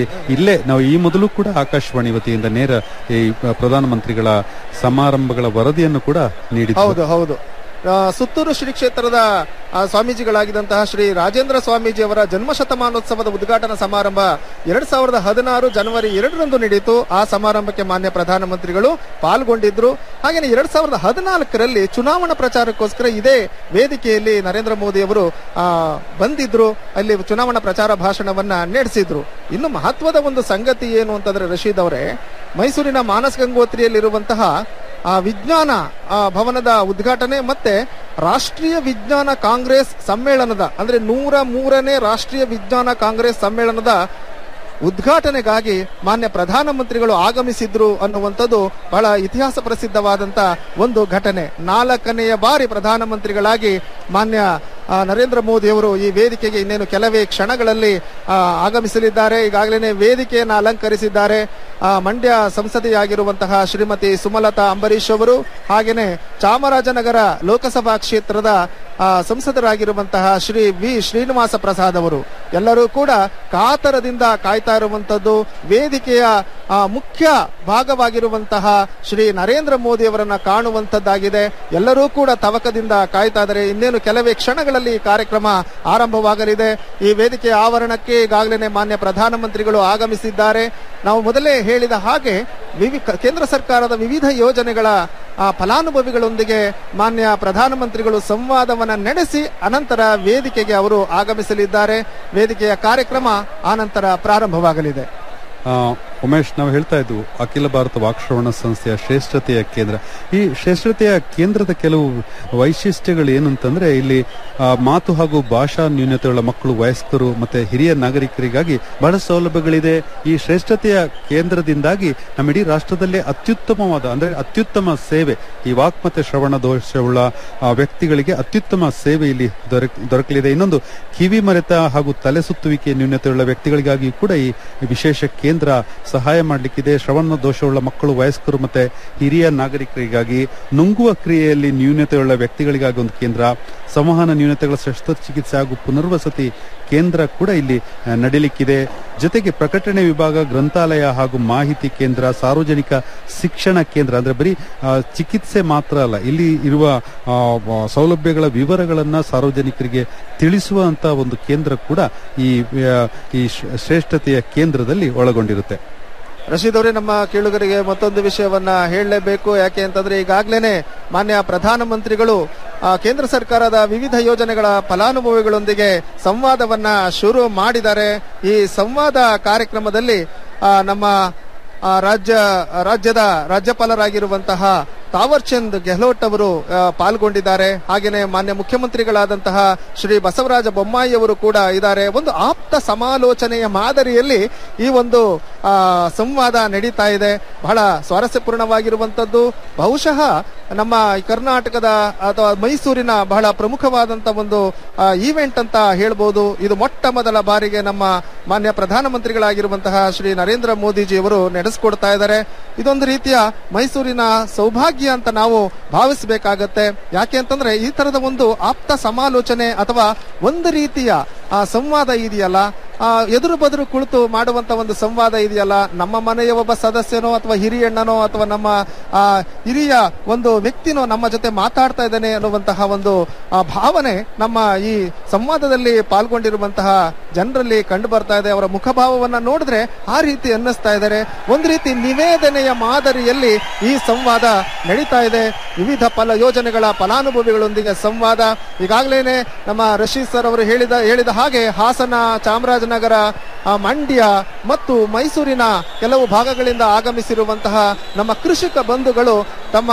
ಇಲ್ಲೇ ನಾವು ಈ ಮೊದಲು ಕೂಡ ಆಕಾಶವಾಣಿ ವತಿಯಿಂದ ನೇರ ಈ ಪ್ರಧಾನಮಂತ್ರಿಗಳ ಸಮಾರಂಭಗಳ ವರದಿಯನ್ನು ಕೂಡ ನೀಡಿದ್ದು ಹೌದು ಹೌದು ಆ, ಸುತ್ತೂರು ಶ್ರೀ ಕ್ಷೇತ್ರದ ಆ, ಸ್ವಾಮೀಜಿಗಳಾಗಿದ್ದಂತಹ ಶ್ರೀ ರಾಜೇಂದ್ರ ಸ್ವಾಮೀಜಿ ಅವರ ಜನ್ಮ ಶತಮಾನೋತ್ಸವದ ಉದ್ಘಾಟನಾ ಸಮಾರಂಭ ಎರಡ್ ಸಾವಿರದ ಹದಿನಾರು ಜನವರಿ ಎರಡರಂದು ನಡೆಯಿತು ಆ ಸಮಾರಂಭಕ್ಕೆ ಮಾನ್ಯ ಪ್ರಧಾನಮಂತ್ರಿಗಳು ಪಾಲ್ಗೊಂಡಿದ್ರು ಹಾಗೆಯೇ ಎರಡ್ ಸಾವಿರದ ಹದಿನಾಲ್ಕರಲ್ಲಿ ಚುನಾವಣಾ ಪ್ರಚಾರಕ್ಕೋಸ್ಕರ ಇದೇ ವೇದಿಕೆಯಲ್ಲಿ ನರೇಂದ್ರ ಮೋದಿ ಅವರು ಆ, ಬಂದಿದ್ರು ಅಲ್ಲಿ ಚುನಾವಣಾ ಪ್ರಚಾರ ಭಾಷಣವನ್ನ ನಡೆಸಿದ್ರು ಇನ್ನು ಮಹತ್ವದ ಒಂದು ಸಂಗತಿ ಏನು ಅಂತಂದ್ರೆ ರಶೀದ್ ಅವರೇ ಮೈಸೂರಿನ ಮಾನಸ್ ಗಂಗೋತ್ರಿಯಲ್ಲಿರುವಂತಹ ಆ ವಿಜ್ಞಾನ ಆ, ಭವನದ ಉದ್ಘಾಟನೆ ಮತ್ತೆ ರಾಷ್ಟ್ರೀಯ ವಿಜ್ಞಾನ ಕಾಂಗ್ರೆಸ್ ಸಮ್ಮೇಳನದ ಅಂದ್ರೆ ನೂರ ಮೂರನೇ ರಾಷ್ಟ್ರೀಯ ವಿಜ್ಞಾನ ಕಾಂಗ್ರೆಸ್ ಸಮ್ಮೇಳನದ ಉದ್ಘಾಟನೆಗಾಗಿ ಮಾನ್ಯ ಪ್ರಧಾನಮಂತ್ರಿಗಳು ಆಗಮಿಸಿದ್ರು ಅನ್ನುವಂಥದ್ದು ಬಹಳ ಇತಿಹಾಸ ಪ್ರಸಿದ್ಧವಾದಂತ ಒಂದು ಘಟನೆ ನಾಲ್ಕನೆಯ ಬಾರಿ ಪ್ರಧಾನಮಂತ್ರಿಗಳಾಗಿ ಮಾನ್ಯ ಆ, ನರೇಂದ್ರ ಮೋದಿ ಅವರು ಈ ವೇದಿಕೆಗೆ ಇನ್ನೇನು ಕೆಲವೇ ಕ್ಷಣಗಳಲ್ಲಿ ಆ, ಆಗಮಿಸಲಿದ್ದಾರೆ ಈಗಾಗಲೇ ವೇದಿಕೆಯನ್ನು ಅಲಂಕರಿಸಿದ್ದಾರೆ ಆ, ಮಂಡ್ಯ ಸಂಸದೆಯಾಗಿರುವಂತಹ ಶ್ರೀಮತಿ ಸುಮಲತಾ ಅಂಬರೀಶ್ ಅವರು ಹಾಗೇನೆ ಚಾಮರಾಜನಗರ ಲೋಕಸಭಾ ಕ್ಷೇತ್ರದ ಆ, ಸಂಸದರಾಗಿರುವಂತಹ ಶ್ರೀ ವಿ ಶ್ರೀನಿವಾಸ ಪ್ರಸಾದ್ ಅವರು ಎಲ್ಲರೂ ಕೂಡ ಕಾತರದಿಂದ ಕಾಯ್ತಾ ಇರುವಂತದ್ದು ವೇದಿಕೆಯ ಆ, ಮುಖ್ಯ ಭಾಗವಾಗಿರುವಂತಹ ಶ್ರೀ ನರೇಂದ್ರ ಮೋದಿ ಅವರನ್ನ ಕಾಣುವಂತದ್ದಾಗಿದೆ ಎಲ್ಲರೂ ಕೂಡ ತವಕದಿಂದ ಕಾಯ್ತಾ ಇದ್ದಾರೆ ಇನ್ನೇನು ಕೆಲವೇ ಕ್ಷಣಗಳಲ್ಲಿ ಈ ಕಾರ್ಯಕ್ರಮ ಆರಂಭವಾಗಲಿದೆ ಈ ವೇದಿಕೆಯ ಆವರಣಕ್ಕೆ ಈಗಾಗಲೇ ಮಾನ್ಯ ಪ್ರಧಾನಮಂತ್ರಿಗಳು ಆಗಮಿಸಿದ್ದಾರೆ ನಾವು ಮೊದಲೇ ಹೇಳಿದ ಹಾಗೆ ವಿವಿ ಕೇಂದ್ರ ಸರ್ಕಾರದ ವಿವಿಧ ಯೋಜನೆಗಳ ಆ, ಫಲಾನುಭವಿಗಳೊಂದಿಗೆ ಮಾನ್ಯ ಪ್ರಧಾನಮಂತ್ರಿಗಳು ಸಂವಾದವನ್ನ ನಡೆಸಿ ಅನಂತರ ವೇದಿಕೆಗೆ ಅವರು ಆಗಮಿಸಲಿದ್ದಾರೆ ವೇದಿಕೆಯ ಕಾರ್ಯಕ್ರಮ ಆನಂತರ ಪ್ರಾರಂಭವಾಗಲಿದೆ ಆ, ಉಮೇಶ್ ನಾವು ಹೇಳ್ತಾ ಇದ್ವು ಅಖಿಲ ಭಾರತ ವಾಕ್ಶ್ರವಣ ಸಂಸ್ಥೆಯ ಶ್ರೇಷ್ಠತೆಯ ಕೇಂದ್ರ ಈ ಶ್ರೇಷ್ಠತೆಯ ಕೇಂದ್ರದ ಕೆಲವು ವೈಶಿಷ್ಟ್ಯಗಳು ಏನಂತಂದ್ರೆ ಇಲ್ಲಿ ಆ, ಮಾತು ಹಾಗೂ ಭಾಷಾ ನ್ಯೂನತೆಗಳ ಮಕ್ಕಳು ವಯಸ್ಕರು ಮತ್ತೆ ಹಿರಿಯ ನಾಗರಿಕರಿಗಾಗಿ ಬಹಳ ಸೌಲಭ್ಯಗಳಿದೆ ಈ ಶ್ರೇಷ್ಠತೆಯ ಕೇಂದ್ರದಿಂದಾಗಿ ನಮ್ಮ ಇಡೀ ರಾಷ್ಟ್ರದಲ್ಲೇ ಅತ್ಯುತ್ತಮವಾದ ಅಂದ್ರೆ ಅತ್ಯುತ್ತಮ ಸೇವೆ ಈ ವಾಕ್ ಮತ್ತೆ ಶ್ರವಣ ದೋಷವುಳ್ಳ ಆ, ವ್ಯಕ್ತಿಗಳಿಗೆ ಅತ್ಯುತ್ತಮ ಸೇವೆ ಇಲ್ಲಿ ದೊರಕ್ ದೊರಕಲಿದೆ ಇನ್ನೊಂದು ಕಿವಿ ಮರೆತ ಹಾಗೂ ತಲೆ ಸುತ್ತುವಿಕೆ ನ್ಯೂನತೆಯುಳ್ಳ ವ್ಯಕ್ತಿಗಳಿಗಾಗಿ ಕೂಡ ಈ ವಿಶೇಷ ಕೇಂದ್ರ ಸಹಾಯ ಮಾಡಲಿಕ್ಕಿದೆ ಶ್ರವಣ ದೋಷವುಳ್ಳ ಮಕ್ಕಳು ವಯಸ್ಕರು ಮತ್ತೆ ಹಿರಿಯ ನಾಗರಿಕರಿಗಾಗಿ ನುಂಗುವ ಕ್ರಿಯೆಯಲ್ಲಿ ನ್ಯೂನತೆಯುಳ್ಳ ವ್ಯಕ್ತಿಗಳಿಗಾಗಿ ಒಂದು ಕೇಂದ್ರ ಸಂವಹನ ನ್ಯೂನತೆಗಳ ಶಸ್ತ್ರಚಿಕಿತ್ಸೆ ಹಾಗೂ ಪುನರ್ವಸತಿ ಕೇಂದ್ರ ಕೂಡ ಇಲ್ಲಿ ಆ, ನಡೀಲಿಕ್ಕಿದೆ ಜೊತೆಗೆ ಪ್ರಕಟಣೆ ವಿಭಾಗ ಗ್ರಂಥಾಲಯ ಹಾಗೂ ಮಾಹಿತಿ ಕೇಂದ್ರ ಸಾರ್ವಜನಿಕ ಶಿಕ್ಷಣ ಕೇಂದ್ರ ಅಂದ್ರೆ ಬರೀ ಆ, ಚಿಕಿತ್ಸೆ ಮಾತ್ರ ಅಲ್ಲ ಇಲ್ಲಿ ಇರುವ ಆ, ವ- ಸೌಲಭ್ಯಗಳ ವಿವರಗಳನ್ನ ಸಾರ್ವಜನಿಕರಿಗೆ ತಿಳಿಸುವಂತ ಒಂದು ಕೇಂದ್ರ ಕೂಡ ಈ ಆ, ಈ ಶ್ರ- ಶ್ರೇಷ್ಠತೆಯ ಕೇಂದ್ರದಲ್ಲಿ ಒಳಗೊಂಡಿರುತ್ತೆ ರಶೀದ್ ಅವರೇ ನಮ್ಮ ಕೇಳುಗರಿಗೆ ಮತ್ತೊಂದು ವಿಷಯವನ್ನ ಹೇಳಲೇಬೇಕು ಯಾಕೆ ಅಂತಂದ್ರೆ ಈಗಾಗಲೇ ಮಾನ್ಯ ಪ್ರಧಾನಮಂತ್ರಿಗಳು ಆ, ಕೇಂದ್ರ ಸರ್ಕಾರದ ವಿವಿಧ ಯೋಜನೆಗಳ ಫಲಾನುಭವಿಗಳೊಂದಿಗೆ ಸಂವಾದವನ್ನ ಶುರು ಮಾಡಿದ್ದಾರೆ ಈ ಸಂವಾದ ಕಾರ್ಯಕ್ರಮದಲ್ಲಿ ಆ, ನಮ್ಮ ಆ, ರಾಜ್ಯ ರಾಜ್ಯದ ರಾಜ್ಯಪಾಲರಾಗಿರುವಂತಹ ತಾವರ್ಚಂದ್ ಗೆಹ್ಲೋಟ್ ಅವರು ಆ, ಪಾಲ್ಗೊಂಡಿದ್ದಾರೆ ಹಾಗೇನೆ ಮಾನ್ಯ ಮುಖ್ಯಮಂತ್ರಿಗಳಾದಂತಹ ಶ್ರೀ ಬಸವರಾಜ ಬೊಮ್ಮಾಯಿ ಅವರು ಕೂಡ ಇದ್ದಾರೆ ಒಂದು ಆಪ್ತ ಸಮಾಲೋಚನೆಯ ಮಾದರಿಯಲ್ಲಿ ಈ ಒಂದು ಆ, ಸಂವಾದ ನಡೀತಾ ಇದೆ ಬಹಳ ಸ್ವಾರಸ್ಯಪೂರ್ಣವಾಗಿರುವಂತದ್ದು ಬಹುಶಃ ನಮ್ಮ ಈ ಕರ್ನಾಟಕದ ಅಥವಾ ಮೈಸೂರಿನ ಬಹಳ ಪ್ರಮುಖವಾದಂತ ಒಂದು ಈವೆಂಟ್ ಅಂತ ಹೇಳ್ಬೋದು ಇದು ಮೊಟ್ಟ ಮೊದಲ ಬಾರಿಗೆ ನಮ್ಮ ಮಾನ್ಯ ಪ್ರಧಾನಮಂತ್ರಿಗಳಾಗಿರುವಂತಹ ಶ್ರೀ ನರೇಂದ್ರ ಮೋದಿಜಿ ಅವರು ನಡೆಸ್ಕೊಡ್ತಾ ಇದ್ದಾರೆ ಇದೊಂದು ರೀತಿಯ ಮೈಸೂರಿನ ಸೌಭಾಗ್ಯ ಅಂತ ನಾವು ಭಾವಿಸಬೇಕಾಗತ್ತೆ ಯಾಕೆ ಅಂತಂದ್ರೆ ಈ ತರದ ಒಂದು ಆಪ್ತ ಸಮಾಲೋಚನೆ ಅಥವಾ ಒಂದು ರೀತಿಯ ಆ ಸಂವಾದ ಇದೆಯಲ್ಲ ಆ ಎದುರು ಬದುರು ಕುಳಿತು ಮಾಡುವಂತ ಒಂದು ಸಂವಾದ ಇದೆಯಲ್ಲ ನಮ್ಮ ಮನೆಯ ಒಬ್ಬ ಸದಸ್ಯನೋ ಅಥವಾ ಹಿರಿಯಣ್ಣನೋ ಅಥವಾ ನಮ್ಮ ಆ ಹಿರಿಯ ಒಂದು ವ್ಯಕ್ತಿನೋ ನಮ್ಮ ಜೊತೆ ಮಾತಾಡ್ತಾ ಇದ್ದಾನೆ ಅನ್ನುವಂತಹ ಒಂದು ಆ ಭಾವನೆ ನಮ್ಮ ಈ ಸಂವಾದದಲ್ಲಿ ಪಾಲ್ಗೊಂಡಿರುವಂತಹ ಜನರಲ್ಲಿ ಕಂಡು ಬರ್ತಾ ಇದೆ ಅವರ ಮುಖಭಾವವನ್ನ ನೋಡಿದ್ರೆ ಆ ರೀತಿ ಅನ್ನಿಸ್ತಾ ಇದ್ದಾರೆ ಒಂದು ರೀತಿ ನಿವೇದನೆಯ ಮಾದರಿಯಲ್ಲಿ ಈ ಸಂವಾದ ನಡೀತಾ ಇದೆ ವಿವಿಧ ಫಲ ಯೋಜನೆಗಳ ಫಲಾನುಭವಿಗಳೊಂದಿಗೆ ಸಂವಾದ ಈಗಾಗಲೇ ನಮ್ಮ ರಶೀದ್ ಸರ್ ಅವರು ಹೇಳಿದ ಹೇಳಿದ ಹಾಗೆ ಹಾಸನ ಚಾಮರಾಜನಗರ ಆ, ಮಂಡ್ಯ ಮತ್ತು ಮೈಸೂರಿನ ಕೆಲವು ಭಾಗಗಳಿಂದ ಆಗಮಿಸಿರುವಂತಹ ನಮ್ಮ ಕೃಷಿಕ ಬಂಧುಗಳು ತಮ್ಮ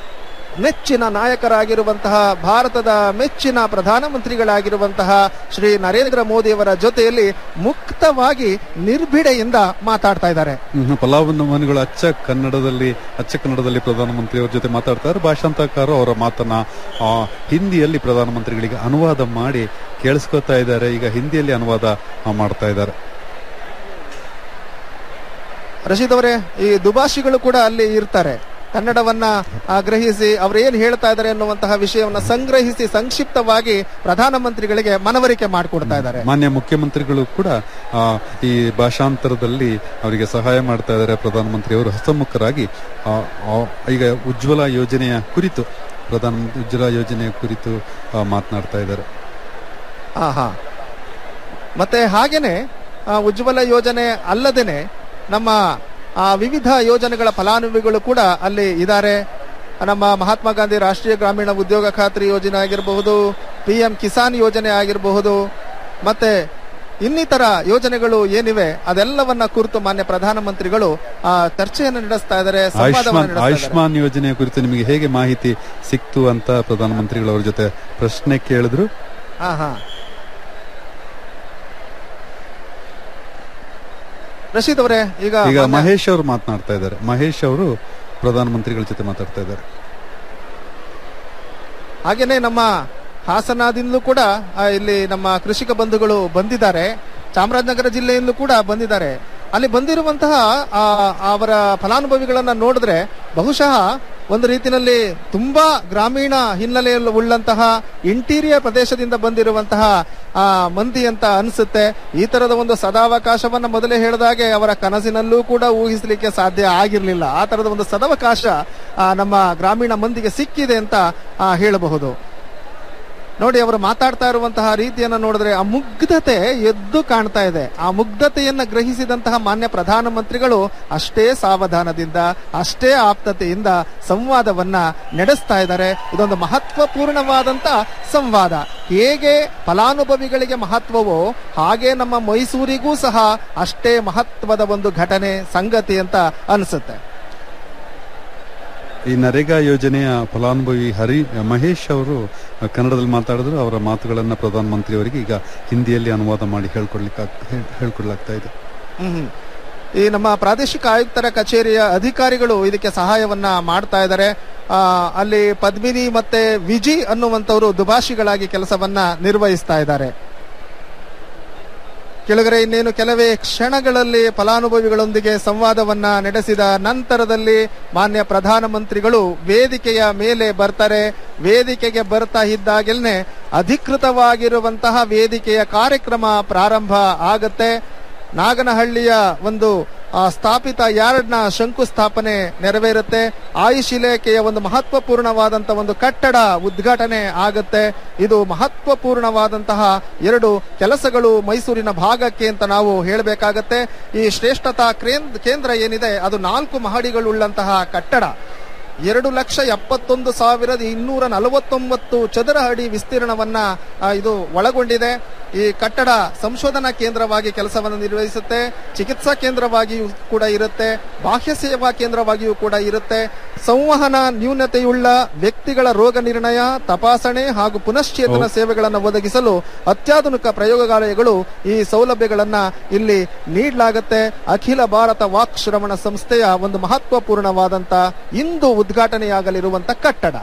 ಮೆಚ್ಚಿನ ನಾಯಕರಾಗಿರುವಂತಹ ಭಾರತದ ಮೆಚ್ಚಿನ ಪ್ರಧಾನಮಂತ್ರಿಗಳಾಗಿರುವಂತಹ ಶ್ರೀ ನರೇಂದ್ರ ಮೋದಿಯವರ ಜೊತೆಯಲ್ಲಿ ಮುಕ್ತವಾಗಿ ನಿರ್ಭಿಡೆಯಿಂದ ಮಾತಾಡ್ತಾ ಇದ್ದಾರೆ ಹ್ಮ್, ಫಲಾನುಭವಿಗಳು ಅಚ್ಚ ಕನ್ನಡದಲ್ಲಿ ಅಚ್ಚ ಕನ್ನಡದಲ್ಲಿ ಪ್ರಧಾನಮಂತ್ರಿ ಅವರ ಜೊತೆ ಮಾತಾಡ್ತಾರೆ ಭಾಷಾಂತರಕಾರರು ಅವರ ಮಾತನ್ನ ಆ, ಹಿಂದಿಯಲ್ಲಿ ಪ್ರಧಾನಮಂತ್ರಿಗಳಿಗೆ ಅನುವಾದ ಮಾಡಿ ಕೇಳಿಸ್ಕೊತಾ ಇದ್ದಾರೆ ಈಗ ಹಿಂದಿಯಲ್ಲಿ ಅನುವಾದ ಆ, ಮಾಡ್ತಾ ಇದ್ದಾರೆ ರಶೀದ್ ಅವರೇ ಈ ದುಭಾಷಿಗಳು ಕೂಡ ಅಲ್ಲಿ ಇರ್ತಾರೆ ಕನ್ನಡವನ್ನ ಆ, ಗ್ರಹಿಸಿ ಅವ್ರು ಏನ್ ಹೇಳ್ತಾ ಇದ್ದಾರೆ ಅನ್ನುವಂತಹ ವಿಷಯವನ್ನ ಸಂಗ್ರಹಿಸಿ ಸಂಕ್ಷಿಪ್ತವಾಗಿ ಪ್ರಧಾನಮಂತ್ರಿಗಳಿಗೆ ಮನವರಿಕೆ ಮಾಡಿಕೊಡ್ತಾ ಇದ್ದಾರೆ ಮಾನ್ಯ ಮುಖ್ಯಮಂತ್ರಿಗಳು ಕೂಡ ಆ, ಈ ಭಾಷಾಂತರದಲ್ಲಿ ಅವರಿಗೆ ಸಹಾಯ ಮಾಡ್ತಾ ಇದ್ದಾರೆ ಪ್ರಧಾನಮಂತ್ರಿ ಅವರು ಹಸ್ತಮುಖರಾಗಿ ಆ, ಆ, ಈಗ ಉಜ್ವಲ ಯೋಜನೆಯ ಕುರಿತು ಪ್ರಧಾನಮಂತ್ರಿ ಉಜ್ವಲ ಯೋಜನೆಯ ಕುರಿತು ಆ, ಮಾತನಾಡ್ತಾ ಇದ್ದಾರೆ ಹಾ ಹಾ ಮತ್ತೆ ಹಾಗೇನೆ ಆ, ಉಜ್ವಲ ಯೋಜನೆ ಅಲ್ಲದೇನೆ ನಮ್ಮ ಆ, ವಿವಿಧ ಯೋಜನೆಗಳ ಫಲಾನುಭವಿಗಳು ಕೂಡ ಅಲ್ಲಿ ಇದ್ದಾರೆ ನಮ್ಮ ಮಹಾತ್ಮ ಗಾಂಧಿ ರಾಷ್ಟ್ರೀಯ ಗ್ರಾಮೀಣ ಉದ್ಯೋಗ ಖಾತ್ರಿ ಯೋಜನೆ ಆಗಿರಬಹುದು ಪಿ ಎಂ ಕಿಸಾನ್ ಯೋಜನೆ ಆಗಿರಬಹುದು ಮತ್ತೆ ಇನ್ನಿತರ ಯೋಜನೆಗಳು ಏನಿವೆ ಅದೆಲ್ಲವನ್ನ ಕುರಿತು ಮಾನ್ಯ ಪ್ರಧಾನಮಂತ್ರಿಗಳು ಆ, ಚರ್ಚೆಯನ್ನು ನಡೆಸ್ತಾ ಇದ್ದಾರೆ ಸಂವಾದವನ್ನು ಆಯುಷ್ಮಾನ್ ನಡೆಸ್ತಾ ಇದ್ದಾರೆ ಆಯುಷ್ಮಾನ್ ಯೋಜನೆಯ ಕುರಿತು ನಿಮಗೆ ಹೇಗೆ ಮಾಹಿತಿ ಸಿಕ್ತು ಅಂತ ಪ್ರಧಾನಮಂತ್ರಿಗಳು ಅವ್ರ ಜೊತೆ ಪ್ರಶ್ನೆ ಕೇಳಿದ್ರು ಹಾ ಹಾ ರಶೀದ್ ಅವರೇ ಈಗ ಈಗ ಮಾನ್ಯ- ಮಹೇಶ್ ಅವರು ಮಾತನಾಡ್ತಾ ಇದ್ದಾರೆ ಮಹೇಶ್ ಅವರು ಪ್ರಧಾನಮಂತ್ರಿಗಳ ಜೊತೆ ಮಾತಾಡ್ತಾ ಇದ್ದಾರೆ ಹಾಗೇನೆ ನಮ್ಮ ಹಾಸನದಿಂದಲೂ ಕೂಡ ಆ, ಇಲ್ಲಿ ನಮ್ಮ ಕೃಷಿಕ ಬಂಧುಗಳು ಬಂದಿದ್ದಾರೆ ಚಾಮರಾಜನಗರ ಜಿಲ್ಲೆಯಿಂದಲೂ ಕೂಡ ಬಂದಿದ್ದಾರೆ ಅಲ್ಲಿ ಬಂದಿರುವಂತಹ ಆ, ಅವರ ಫಲಾನುಭವಿಗಳನ್ನ ನೋಡಿದ್ರೆ ಬಹುಶಃ ಒಂದು ರೀತಿಯಲ್ಲಿ ತುಂಬಾ ಗ್ರಾಮೀಣ ಹಿನ್ನೆಲೆಯಲ್ಲಿ ಉಳ್ಳಂತಹ ಇಂಟೀರಿಯರ್ ಪ್ರದೇಶದಿಂದ ಬಂದಿರುವಂತಹ ಆ ಮಂದಿ ಅಂತ ಅನಿಸುತ್ತೆ ಈ ತರದ ಒಂದು ಸದಾವಕಾಶವನ್ನ ಮೊದಲೇ ಹೇಳಿದಾಗೆ ಅವರ ಕನಸಿನಲ್ಲೂ ಕೂಡ ಊಹಿಸಲಿಕ್ಕೆ ಸಾಧ್ಯ ಆಗಿರಲಿಲ್ಲ ಆ ತರದ ಒಂದು ಸದಾವಕಾಶ ಆ, ನಮ್ಮ ಗ್ರಾಮೀಣ ಮಂದಿಗೆ ಸಿಕ್ಕಿದೆ ಅಂತ ಆ, ಹೇಳಬಹುದು ನೋಡಿ ಅವರು ಮಾತಾಡ್ತಾ ಇರುವಂತಹ ರೀತಿಯನ್ನ ನೋಡಿದ್ರೆ ಆ ಮುಗ್ಧತೆ ಎದ್ದು ಕಾಣ್ತಾ ಇದೆ ಆ ಮುಗ್ಧತೆಯನ್ನ ಗ್ರಹಿಸಿದಂತಹ ಮಾನ್ಯ ಪ್ರಧಾನಮಂತ್ರಿಗಳು ಅಷ್ಟೇ ಸಾವಧಾನದಿಂದ ಅಷ್ಟೇ ಆಪ್ತತೆಯಿಂದ ಸಂವಾದವನ್ನ ನಡೆಸ್ತಾ ಇದ್ದಾರೆ ಇದೊಂದು ಮಹತ್ವಪೂರ್ಣವಾದಂತ ಸಂವಾದ ಹೇಗೆ ಫಲಾನುಭವಿಗಳಿಗೆ ಮಹತ್ವವೋ ಹಾಗೆ ನಮ್ಮ ಮೈಸೂರಿಗೂ ಸಹ ಅಷ್ಟೇ ಮಹತ್ವದ ಒಂದು ಘಟನೆ ಸಂಗತಿ ಅಂತ ಅನಿಸುತ್ತೆ ಈ ನರೇಗಾ ಯೋಜನೆಯ ಫಲಾನುಭವಿ ಹರಿ ಮಹೇಶ್ ಅವರು ಕನ್ನಡದಲ್ಲಿ ಮಾತಾಡಿದ್ರು ಅವರ ಮಾತುಗಳನ್ನ ಪ್ರಧಾನಮಂತ್ರಿ ಅವರಿಗೆ ಈಗ ಹಿಂದಿಯಲ್ಲಿ ಅನುವಾದ ಮಾಡಿ ಹೇಳ್ಕೊಡ್ಲಿಕ್ಕೆ ಹೇಳ್ಕೊಡ್ಲಾಗ್ತಾ ಇದೆ ಹ್ಮ್. ಈ ನಮ್ಮ ಪ್ರಾದೇಶಿಕ ಆಯುಕ್ತರ ಕಚೇರಿಯ ಅಧಿಕಾರಿಗಳು ಇದಕ್ಕೆ ಸಹಾಯವನ್ನ ಮಾಡ್ತಾ ಇದ್ದಾರೆ ಆ, ಅಲ್ಲಿ ಪದ್ಮಿನಿ ಮತ್ತೆ ವಿಜಿ ಅನ್ನುವಂಥವರು ದುಭಾಷಿಗಳಾಗಿ ಕೆಲಸವನ್ನ ನಿರ್ವಹಿಸ್ತಾ ಇದ್ದಾರೆ ಕೆಳಗರೆ ಇನ್ನೇನು ಕೆಲವೇ ಕ್ಷಣಗಳಲ್ಲಿ ಫಲಾನುಭವಿಗಳೊಂದಿಗೆ ಸಂವಾದವನ್ನ ನಡೆಸಿದ ನಂತರದಲ್ಲಿ ಮಾನ್ಯ ಪ್ರಧಾನಮಂತ್ರಿಗಳು ವೇದಿಕೆಯ ಮೇಲೆ ಬರ್ತಾರೆ ವೇದಿಕೆಗೆ ಬರ್ತಾ ಇದ್ದಾಗೆಲ್ನೆ ಅಧಿಕೃತವಾಗಿರುವಂತಹ ವೇದಿಕೆಯ ಕಾರ್ಯಕ್ರಮ ಪ್ರಾರಂಭ ಆಗತ್ತೆ ನಾಗನಹಳ್ಳಿಯ ಒಂದು ಆ, ಸ್ಥಾಪಿತ ಯಾರ್ಡ್ನ ಶಂಕುಸ್ಥಾಪನೆ ನೆರವೇರುತ್ತೆ ಆಯುಷ್ ಇಲಾಖೆಯ ಒಂದು ಮಹತ್ವಪೂರ್ಣವಾದಂತ ಒಂದು ಕಟ್ಟಡ ಉದ್ಘಾಟನೆ ಆಗುತ್ತೆ ಇದು ಮಹತ್ವಪೂರ್ಣವಾದಂತಹ ಎರಡು ಕೆಲಸಗಳು ಮೈಸೂರಿನ ಭಾಗಕ್ಕೆ ಅಂತ ನಾವು ಹೇಳಬೇಕಾಗತ್ತೆ ಈ ಶ್ರೇಷ್ಠತಾ ಕ್ರೇಂದ್- ಕೇಂದ್ರ ಏನಿದೆ ಅದು ನಾಲ್ಕು ಮಹಡಿಗಳುಳ್ಳಂತಹ ಕಟ್ಟಡ ಎರಡು ಲಕ್ಷ ಎಪ್ಪತ್ತೊಂದು ಸಾವಿರದ ಇನ್ನೂರ ನಲವತ್ತೊಂಬತ್ತು ಚದರ ಅಡಿ ವಿಸ್ತೀರ್ಣವನ್ನ ಆ, ಇದು ಒಳಗೊಂಡಿದೆ ಈ ಕಟ್ಟಡ ಸಂಶೋಧನಾ ಕೇಂದ್ರವಾಗಿ ಕೆಲಸವನ್ನು ನಿರ್ವಹಿಸುತ್ತೆ ಚಿಕಿತ್ಸಾ ಕೇಂದ್ರವಾಗಿಯೂ ಕೂಡ ಇರುತ್ತೆ ಬಾಹ್ಯ ಸೇವಾ ಕೇಂದ್ರವಾಗಿಯೂ ಕೂಡ ಇರುತ್ತೆ ಸಂವಹನ ನ್ಯೂನತೆಯುಳ್ಳ ವ್ಯಕ್ತಿಗಳ ರೋಗ ನಿರ್ಣಯ ತಪಾಸಣೆ ಹಾಗೂ ಪುನಶ್ಚೇತನ ಸೇವೆಗಳನ್ನು ಒದಗಿಸಲು ಅತ್ಯಾಧುನಿಕ ಪ್ರಯೋಗಾಲಯಗಳು ಈ ಸೌಲಭ್ಯಗಳನ್ನ ಇಲ್ಲಿ ನೀಡಲಾಗುತ್ತೆ ಅಖಿಲ ಭಾರತ ವಾಕ್ ಶ್ರವಣ ಸಂಸ್ಥೆಯ ಒಂದು ಮಹತ್ವಪೂರ್ಣವಾದಂತ ಇಂದು ಉದ್ಘಾಟನೆಯಾಗಲಿರುವಂತ ಕಟ್ಟಡ